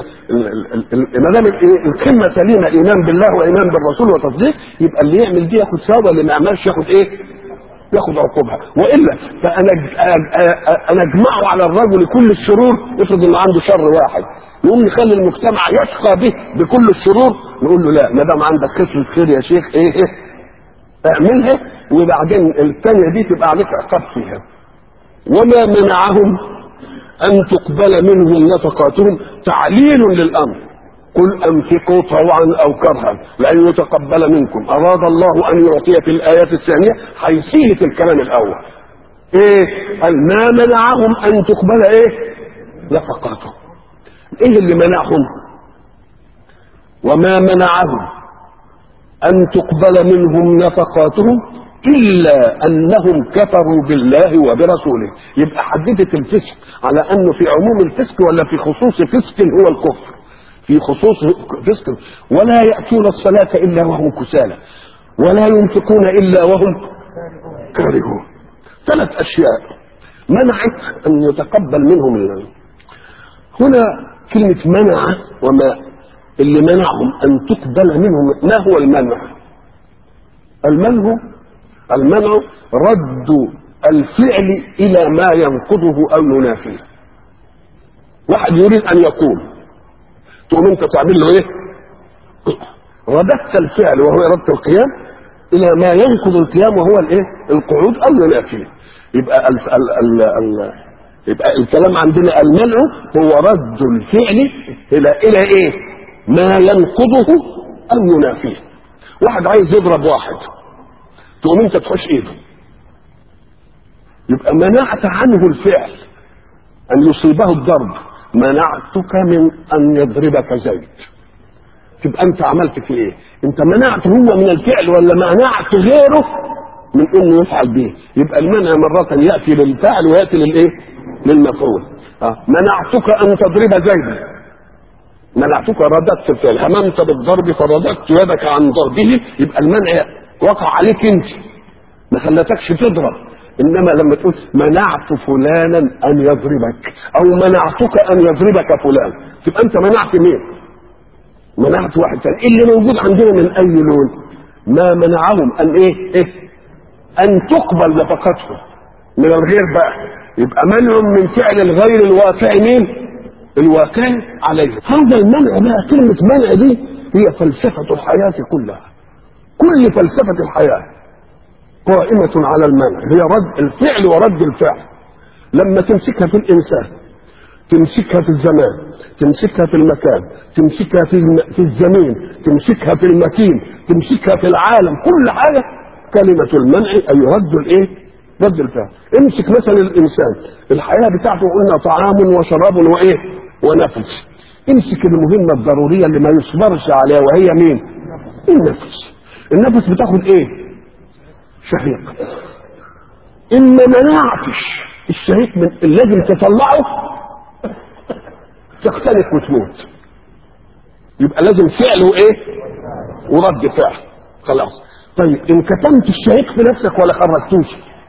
ما دام القمه سليمه ايمان بالله وايمان بالرسول وتصديق يبقى اللي يعمل دي ياخد ثواب اللي ما يعملش ياخد ايه؟ ياخد عقوبها والا فانا انا اجمعه على الرجل كل الشرور افرض انه عنده شر واحد نقوم نخلي المجتمع يشقى به بكل الشرور نقول له لا ما دام عندك كسرة خير يا شيخ ايه ايه اعملها وبعدين الثانيه دي تبقى عليك عقاب فيها وما منعهم ان تقبل منهم نفقاتهم تعليل للامر قل انفقوا طوعا او كرها لان يتقبل منكم اراد الله ان يعطي في الايات الثانيه حيثيه الكلام الاول ايه قال ما منعهم ان تقبل ايه نفقاتهم ايه اللي منعهم وما منعهم ان تقبل منهم نفقاتهم الا انهم كفروا بالله وبرسوله يبقى حددت الفسق على انه في عموم الفسق ولا في خصوص فسق هو الكفر في خصوص فسق ولا ياتون الصلاه الا وهم كسالى ولا ينفقون الا وهم كارهون ثلاث اشياء منعت ان يتقبل منهم الله هنا كلمة منع وما اللي منعهم أن تقبل منهم ما هو المنع المنع المنع رد الفعل إلى ما ينقضه أو ينافيه واحد يريد أن يقوم تقوم أنت تعمل له إيه رددت الفعل وهو رد القيام إلى ما ينقض القيام وهو الإيه القعود أو ينافيه يبقى ال ال ال ال يبقى الكلام عندنا المنع هو رد الفعل الى الى ايه ما ينقضه او ينافيه واحد عايز يضرب واحد تقوم انت تخش ايده يبقى منعت عنه الفعل ان يصيبه الضرب منعتك من ان يضربك زيد تبقى انت عملت في ايه انت منعت هو من الفعل ولا منعت غيره من انه يفعل به يبقى المنع مرة يأتي للفعل ويأتي للايه للمفعول آه. منعتك ان تضرب زيدا منعتك رددت الفعل هممت بالضرب فرددت يدك عن ضربه يبقى المنع وقع عليك انت ما خلتكش تضرب انما لما تقول منعت فلانا ان يضربك او منعتك ان يضربك فلان تبقى انت منعت مين منعت واحد ثاني اللي موجود عندنا من اي لون ما منعهم ان ايه, إيه؟ ان تقبل نفقتهم من الغير بقى يبقى منع من فعل الغير الواقع مين الواقع عليه هذا المنع بقى كلمة منع دي هي فلسفة الحياة كلها كل فلسفة الحياة قائمة على المنع هي رد الفعل ورد الفعل لما تمسكها في الإنسان تمسكها في الزمان تمسكها في المكان تمسكها في في الزمين تمسكها في المكين تمسكها في العالم كل حاجة كلمة المنع أي رد الإيه؟ رد الفعل امسك مثلا الإنسان الحياة بتاعته قلنا طعام وشراب وإيه؟ ونفس امسك المهمة الضرورية اللي ما يصبرش عليها وهي مين؟ النفس النفس بتاخد ايه؟ شهيق ان ما منعتش الشهيق من لازم تطلعه تختلف وتموت يبقى لازم فعل وايه؟ ورد فعل خلاص طيب ان كتمت الشهيق في نفسك ولا خرجتوش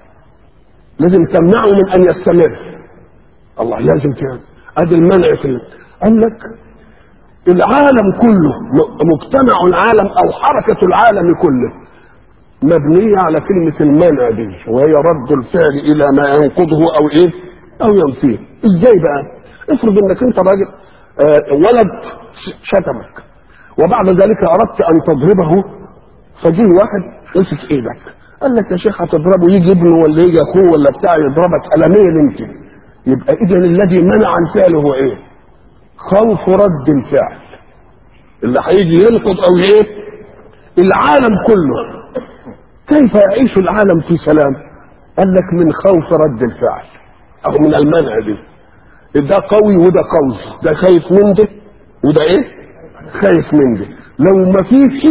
لازم تمنعه من ان يستمر الله لازم تعمل ادي المنع في قال لك العالم كله مجتمع العالم او حركة العالم كله مبنية على كلمة المنع دي وهي رد الفعل الى ما ينقضه او ايه او ينفيه ازاي بقى افرض انك انت راجل آه ولد شتمك وبعد ذلك اردت ان تضربه فجيه واحد مسك ايدك قال لك يا شيخ هتضربه يجي ابنه ولا يجي اخوه ولا بتاع يضربك قلمين انت يبقى اذا الذي منع الفعل هو ايه خوف رد الفعل اللي هيجي ينقض او ايه العالم كله كيف يعيش العالم في سلام قال لك من خوف رد الفعل او من المنع دي ده قوي وده قوي ده خايف من ده وده ايه خايف من ده لو ما فيش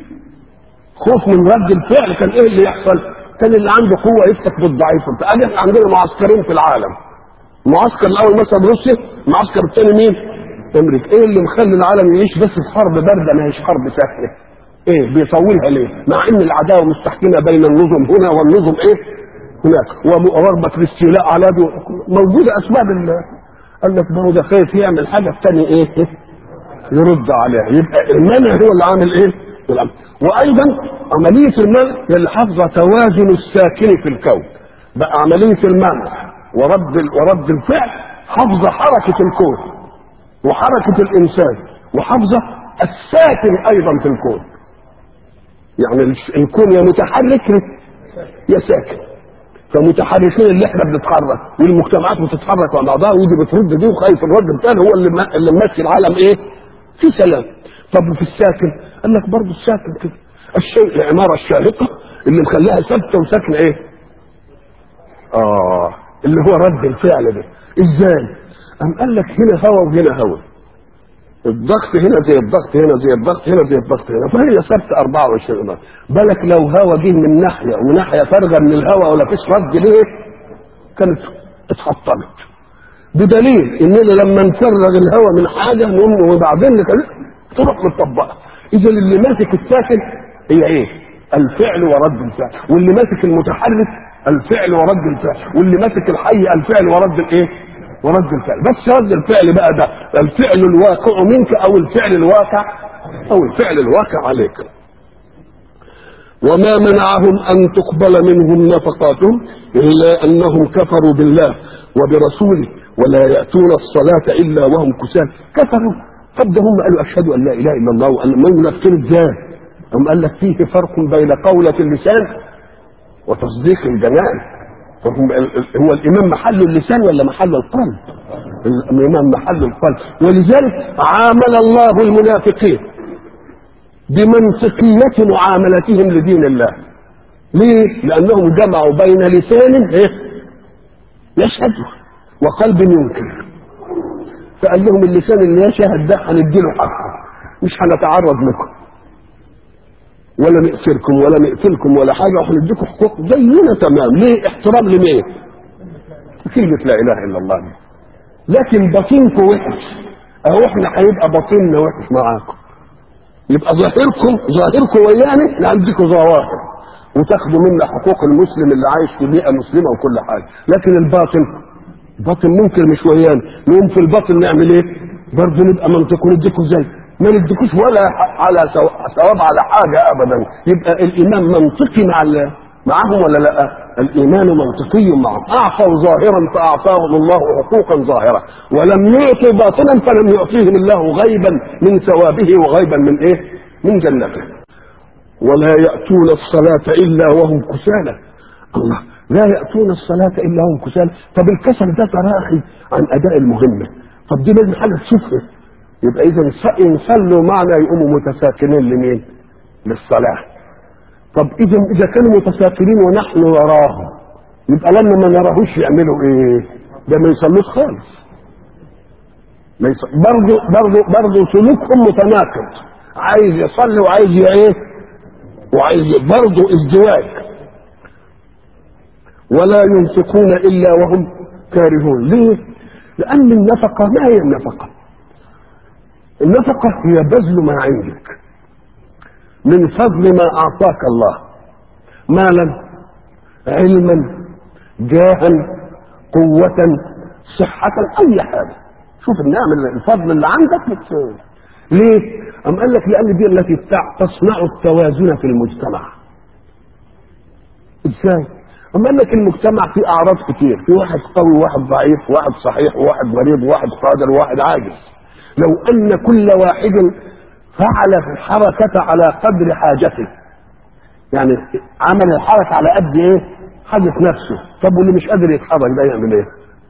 خوف من رد الفعل كان ايه اللي يحصل كان اللي عنده قوه يفتك بالضعيف احنا عندنا معسكرين في العالم المعسكر الاول مثلا روسيا المعسكر الثاني مين امريكا ايه اللي مخلي العالم يعيش بس في حرب بارده ما هيش حرب سهله ايه بيطولها ليه مع ان العداوه مستحكمه بين النظم هنا والنظم ايه هناك ورغبه الاستيلاء على دو موجوده اسباب قال لك ما هو ده خايف يعمل حاجه الثاني ايه يرد عليها يبقى المنع هو اللي عامل ايه الامر وايضا عمليه المنع هي اللي حافظه توازن الساكن في الكون بقى عمليه المنع ورد ورد الفعل حافظه حركه الكون وحركه الانسان وحافظه الساكن ايضا في الكون يعني الكون يا متحرك يا ساكن فمتحركين اللي احنا بنتحرك والمجتمعات بتتحرك مع بعضها ودي بترد دي وخايف الرد الثاني هو اللي اللي ماشي العالم ايه؟ في سلام طب وفي الساكن قال لك برضه الساكن كده الشيء العماره الشاهقه اللي مخليها ثابته وساكنه ايه؟ اه اللي هو رد الفعل ده ازاي؟ قام قال لك هنا هوا وهنا هوا الضغط هنا زي الضغط هنا زي الضغط هنا زي الضغط هنا فهي ثابته 24 ضغط بالك لو هوا جه من ناحيه وناحيه فارغه من الهوا ولا فيش رد ليه كانت اتحطمت بدليل اننا لما نفرغ الهوا من حاجه نقوم وبعدين تروح متطبقه اذا اللي ماسك الساكن هي ايه؟ الفعل ورد الفعل واللي ماسك المتحرك الفعل ورد الفعل واللي ماسك الحي الفعل ورد الايه؟ ورد الفعل بس رد الفعل بقى ده الفعل الواقع منك او الفعل الواقع او الفعل الواقع عليك وما منعهم ان تقبل منهم نفقاتهم الا انهم كفروا بالله وبرسوله ولا ياتون الصلاه الا وهم كسالى كفروا طب ده هم قالوا اشهد ان لا اله الا الله وان ما ينكر ازاي هم قال لك فيه فرق بين قولة اللسان وتصديق الجنان هو الامام محل اللسان ولا محل القلب الامام محل القلب ولذلك عامل الله المنافقين بمنطقية معاملتهم لدين الله ليه؟ لأنهم جمعوا بين لسان إيه؟ يشهد وقلب ينكر فقال لهم اللسان اللي يشهد ده هنديله حقه مش هنتعرض لكم ولا نأسركم ولا نقتلكم ولا حاجة وهنديكم حقوق زينا تمام ليه احترام لمين كلمة لا إله إلا الله دي. لكن باطنكم وحش أهو احنا هيبقى باطننا وحش معاكم يبقى ظاهركم ظاهركم ويانا عندكم ظواهر وتاخدوا منا حقوق المسلم اللي عايش في بيئة مسلمة وكل حاجة لكن الباطن باطن ممكن مش ويانا نقوم في الباطن نعمل ايه برضه نبقى منطق ونديكم زي ما نديكوش ولا على ثواب على حاجة أبدا يبقى الإيمان منطقي مع معهم ولا لا الإيمان منطقي معهم أعطوا ظاهرا فأعطاهم الله حقوقا ظاهرة ولم يعطوا باطنا فلم يعطيهم الله غيبا من ثوابه وغيبا من إيه من جنته ولا يأتون الصلاة إلا وهم كسالى الله لا يأتون الصلاة إلا وهم كسالى طب الكسل ده تراخي عن أداء المهمة طب دي لازم حاجة تشوفها يبقى إذا إن صلوا معنا يقوموا متساكنين لمين؟ للصلاة طب إذا إذا كانوا متساكنين ونحن وراهم يبقى لما ما نراهوش يعملوا إيه؟ ده ما يصلوش خالص ما يص... برضه برضه برضه سلوكهم متناقض عايز يصلي وعايز ايه؟ وعايز برضه ازدواج ولا ينفقون الا وهم كارهون ليه؟ لان النفقه ما هي النفقه؟ النفقة هي بذل ما عندك من فضل ما أعطاك الله مالا علما جاها قوة صحة أي حاجة شوف النعم الفضل اللي عندك بت... ليه؟ أم قال لك لأن دي التي تصنع التوازن في المجتمع ازاي؟ أم قال لك المجتمع فيه أعراض كتير في واحد قوي وواحد ضعيف واحد صحيح وواحد مريض وواحد قادر وواحد عاجز لو ان كل واحد فعل الحركة على قدر حاجته يعني عمل الحركة على قد ايه حاجة نفسه طب واللي مش قادر يتحرك ده يعمل ايه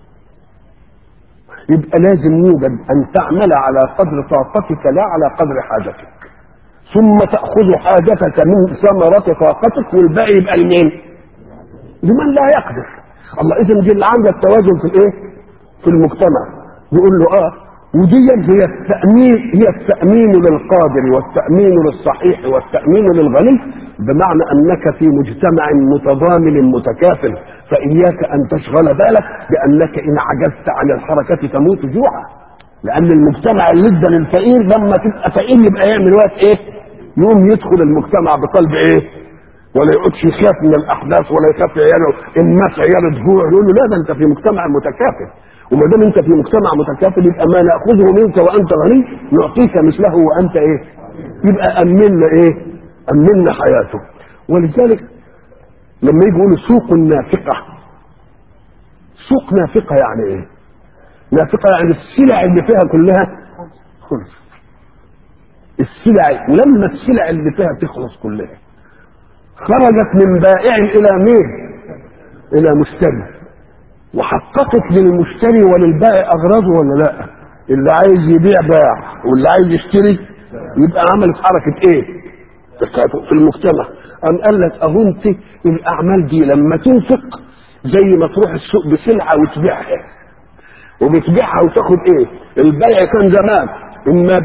يبقى لازم يوجد ان تعمل على قدر طاقتك لا على قدر حاجتك ثم تأخذ حاجتك من ثمرة طاقتك والباقي يبقى لمين لمن لا يقدر الله اذا دي اللي عندها التوازن في الايه في المجتمع يقول له اه ودي هي التأمين هي التأمين للقادر والتأمين للصحيح والتأمين للغني بمعنى أنك في مجتمع متضامن متكافل فإياك أن تشغل بالك بأنك إن عجزت عن الحركة تموت جوعا لأن المجتمع اللي ادى للفقير لما تبقى فقير يبقى يعمل وقت إيه؟ يقوم يدخل المجتمع بقلب إيه؟ ولا يقعدش يخاف من الأحداث ولا يخاف عياله إن مات عياله جوع يقول له لا ده أنت في مجتمع متكافل وما دام انت في مجتمع متكافل يبقى ما ناخذه منك وانت غني نعطيك مثله وانت ايه؟ يبقى امنا ايه؟ امنا حياته ولذلك لما يجي يقولوا سوق نافقه سوق نافقه يعني ايه؟ نافقه يعني السلع اللي فيها كلها خلص السلع ولما السلع اللي فيها تخلص كلها خرجت من بائع الى مين؟ الى مشتري وحققت للمشتري وللبائع اغراضه ولا لا اللي عايز يبيع باع واللي عايز يشتري يبقى عملت حركه ايه تكافؤ في المجتمع قام قال لك اهو انت الاعمال دي لما تنفق زي ما تروح السوق بسلعه وتبيعها وبتبيعها وتاخد ايه البيع كان زمان اما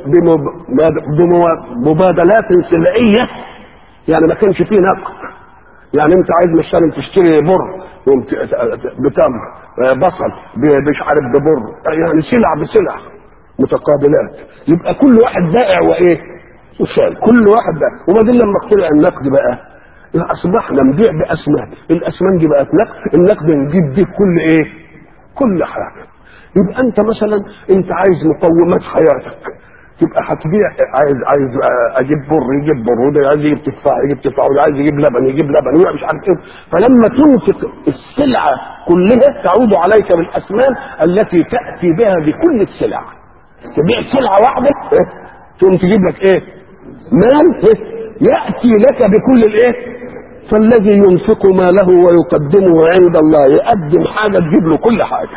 بمبادلات سلعيه يعني ما كانش فيه نقد يعني انت عايز مثلا تشتري بر بتمر بصل مش عارف ببر يعني سلع بسلع متقابلات يبقى كل واحد بائع وايه وشال كل واحد بائع وبعدين لما اخترع النقد بقى اصبحنا نبيع باسماء الاسمان دي بقت نقد النقد نجيب دي كل ايه كل حاجه يبقى انت مثلا انت عايز مقومات حياتك تبقى هتبيع عايز عايز اجيب بر يجيب بر وده عايز يجيب تفاح يجيب تفاح وده عايز يجيب لبن يجيب لبن وده مش عارف ايه فلما تنفق السلعه كلها تعود عليك بالاثمان التي تاتي بها بكل السلع تبيع سلعه واحده تقوم تجيب لك ايه؟ مال ياتي لك بكل الايه؟ فالذي ينفق ماله ويقدمه عند الله يقدم حاجه تجيب له كل حاجه.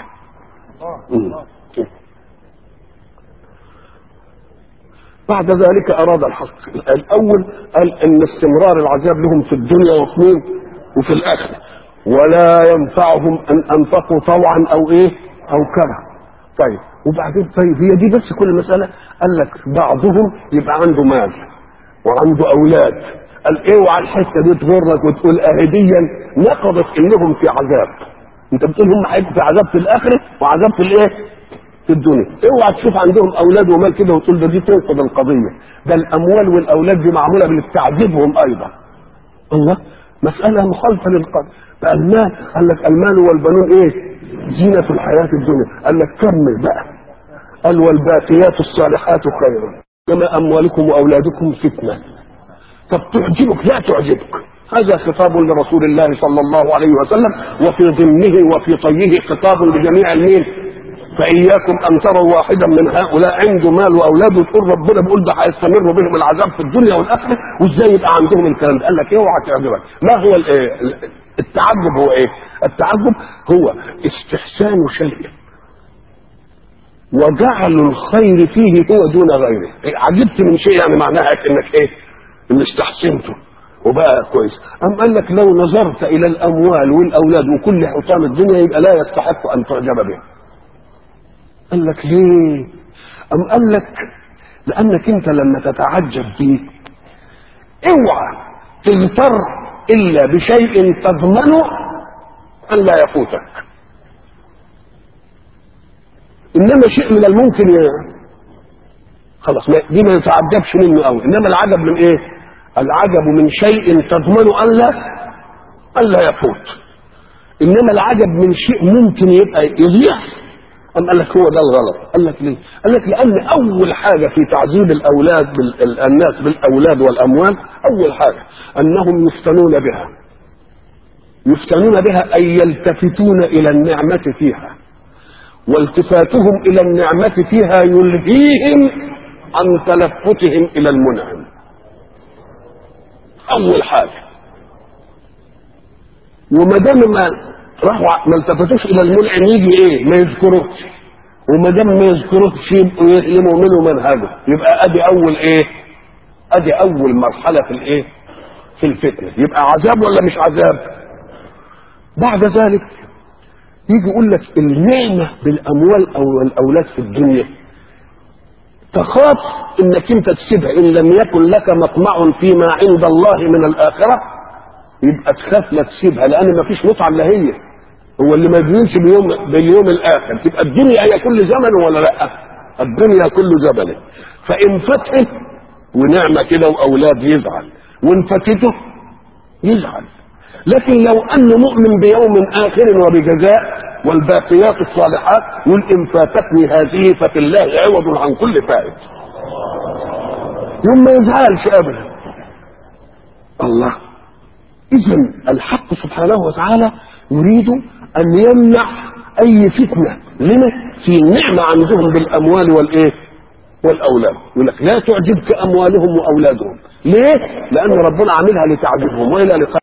بعد ذلك أراد الحق الأول قال أن استمرار العذاب لهم في الدنيا واثنين وفي الآخرة ولا ينفعهم ان انفقوا طوعا او ايه او كره طيب وبعدين طيب هي دي بس كل مساله قال لك بعضهم يبقى عنده مال وعنده اولاد قال اوعى الحته دي تغرك وتقول اهديا نقضت انهم في عذاب انت بتقول هم هيبقوا في عذاب في الاخره وعذاب في الايه؟ في الدنيا اوعى تشوف عندهم اولاد ومال كده وتقول ده دي تنقض القضيه ده الاموال والاولاد دي معموله لتعذيبهم ايضا الله مساله مخالفه للقدر فالمال قال لك المال والبنون ايه؟ زينه الحياه الدنيا قال لك كمل بقى قال والباقيات الصالحات خير كما اموالكم واولادكم فتنه طب تعجبك لا تعجبك هذا خطاب لرسول الله صلى الله عليه وسلم وفي ضمنه وفي طيه خطاب لجميع المين فإياكم أن تروا واحدا من هؤلاء عنده مال وأولاد وتقول ربنا بيقول ده هيستمر بهم العذاب في الدنيا والآخرة وإزاي يبقى عندهم الكلام ده قال لك اوعى تعجبك ما هو الإيه؟ التعجب هو إيه؟ التعجب هو استحسان شيء وجعل الخير فيه هو دون غيره عجبت من شيء يعني معناها انك ايه ان استحسنته وبقى كويس أم قال لك لو نظرت إلى الأموال والأولاد وكل حطام الدنيا يبقى لا يستحق أن تعجب به قال لك ليه أم قال لك لأنك أنت لما تتعجب به اوعى تغتر إلا بشيء تضمنه أن لا يفوتك إنما شيء من الممكن ي... خلاص دي ما يتعجبش منه قوي إنما العجب من إيه؟ العجب من شيء تضمن أن لا أن لا يفوت إنما العجب من شيء ممكن يبقى يضيع أم قال لك هو ده الغلط قال لك ليه قال لك لأن أول حاجة في تعذيب الأولاد بال... الناس بالأولاد والأموال أول حاجة أنهم يفتنون بها يفتنون بها أي يلتفتون إلى النعمة فيها والتفاتهم إلى النعمة فيها يلهيهم عن تلفتهم إلى المنعم أول حاجة وما دام ما راحوا ما التفتوش إلى المنعم يجي إيه؟ ما يذكروش وما دام ما يذكروش يبقوا يسلموا منه منهجه يبقى أدي أول إيه؟ أدي أول مرحلة في الإيه؟ في الفتنة يبقى عذاب ولا مش عذاب؟ بعد ذلك يجي يقول لك النعمة بالأموال أو الأولاد في الدنيا تخاف انك انت تسيبها ان لم يكن لك مطمع فيما عند الله من الاخره يبقى تخاف لا تسيبها لان ما فيش متعه الا هي هو اللي ما بيقولش باليوم باليوم الاخر تبقى الدنيا هي كل زمن ولا لا الدنيا كل زمن فان فتحت ونعمه كده واولاد يزعل وان فاتته يزعل لكن لو انه مؤمن بيوم اخر وبجزاء والباقيات الصالحات يقول ان فاتتني هذه ففي الله عوض عن كل فائت يوم ما يزعلش ابدا الله اذا الحق سبحانه وتعالى يريد ان يمنع اي فتنه لنا في نعمه عندهم بالاموال والايه والاولاد يقول لك لا تعجبك اموالهم واولادهم ليه لان ربنا عاملها لتعجبهم والى لقاء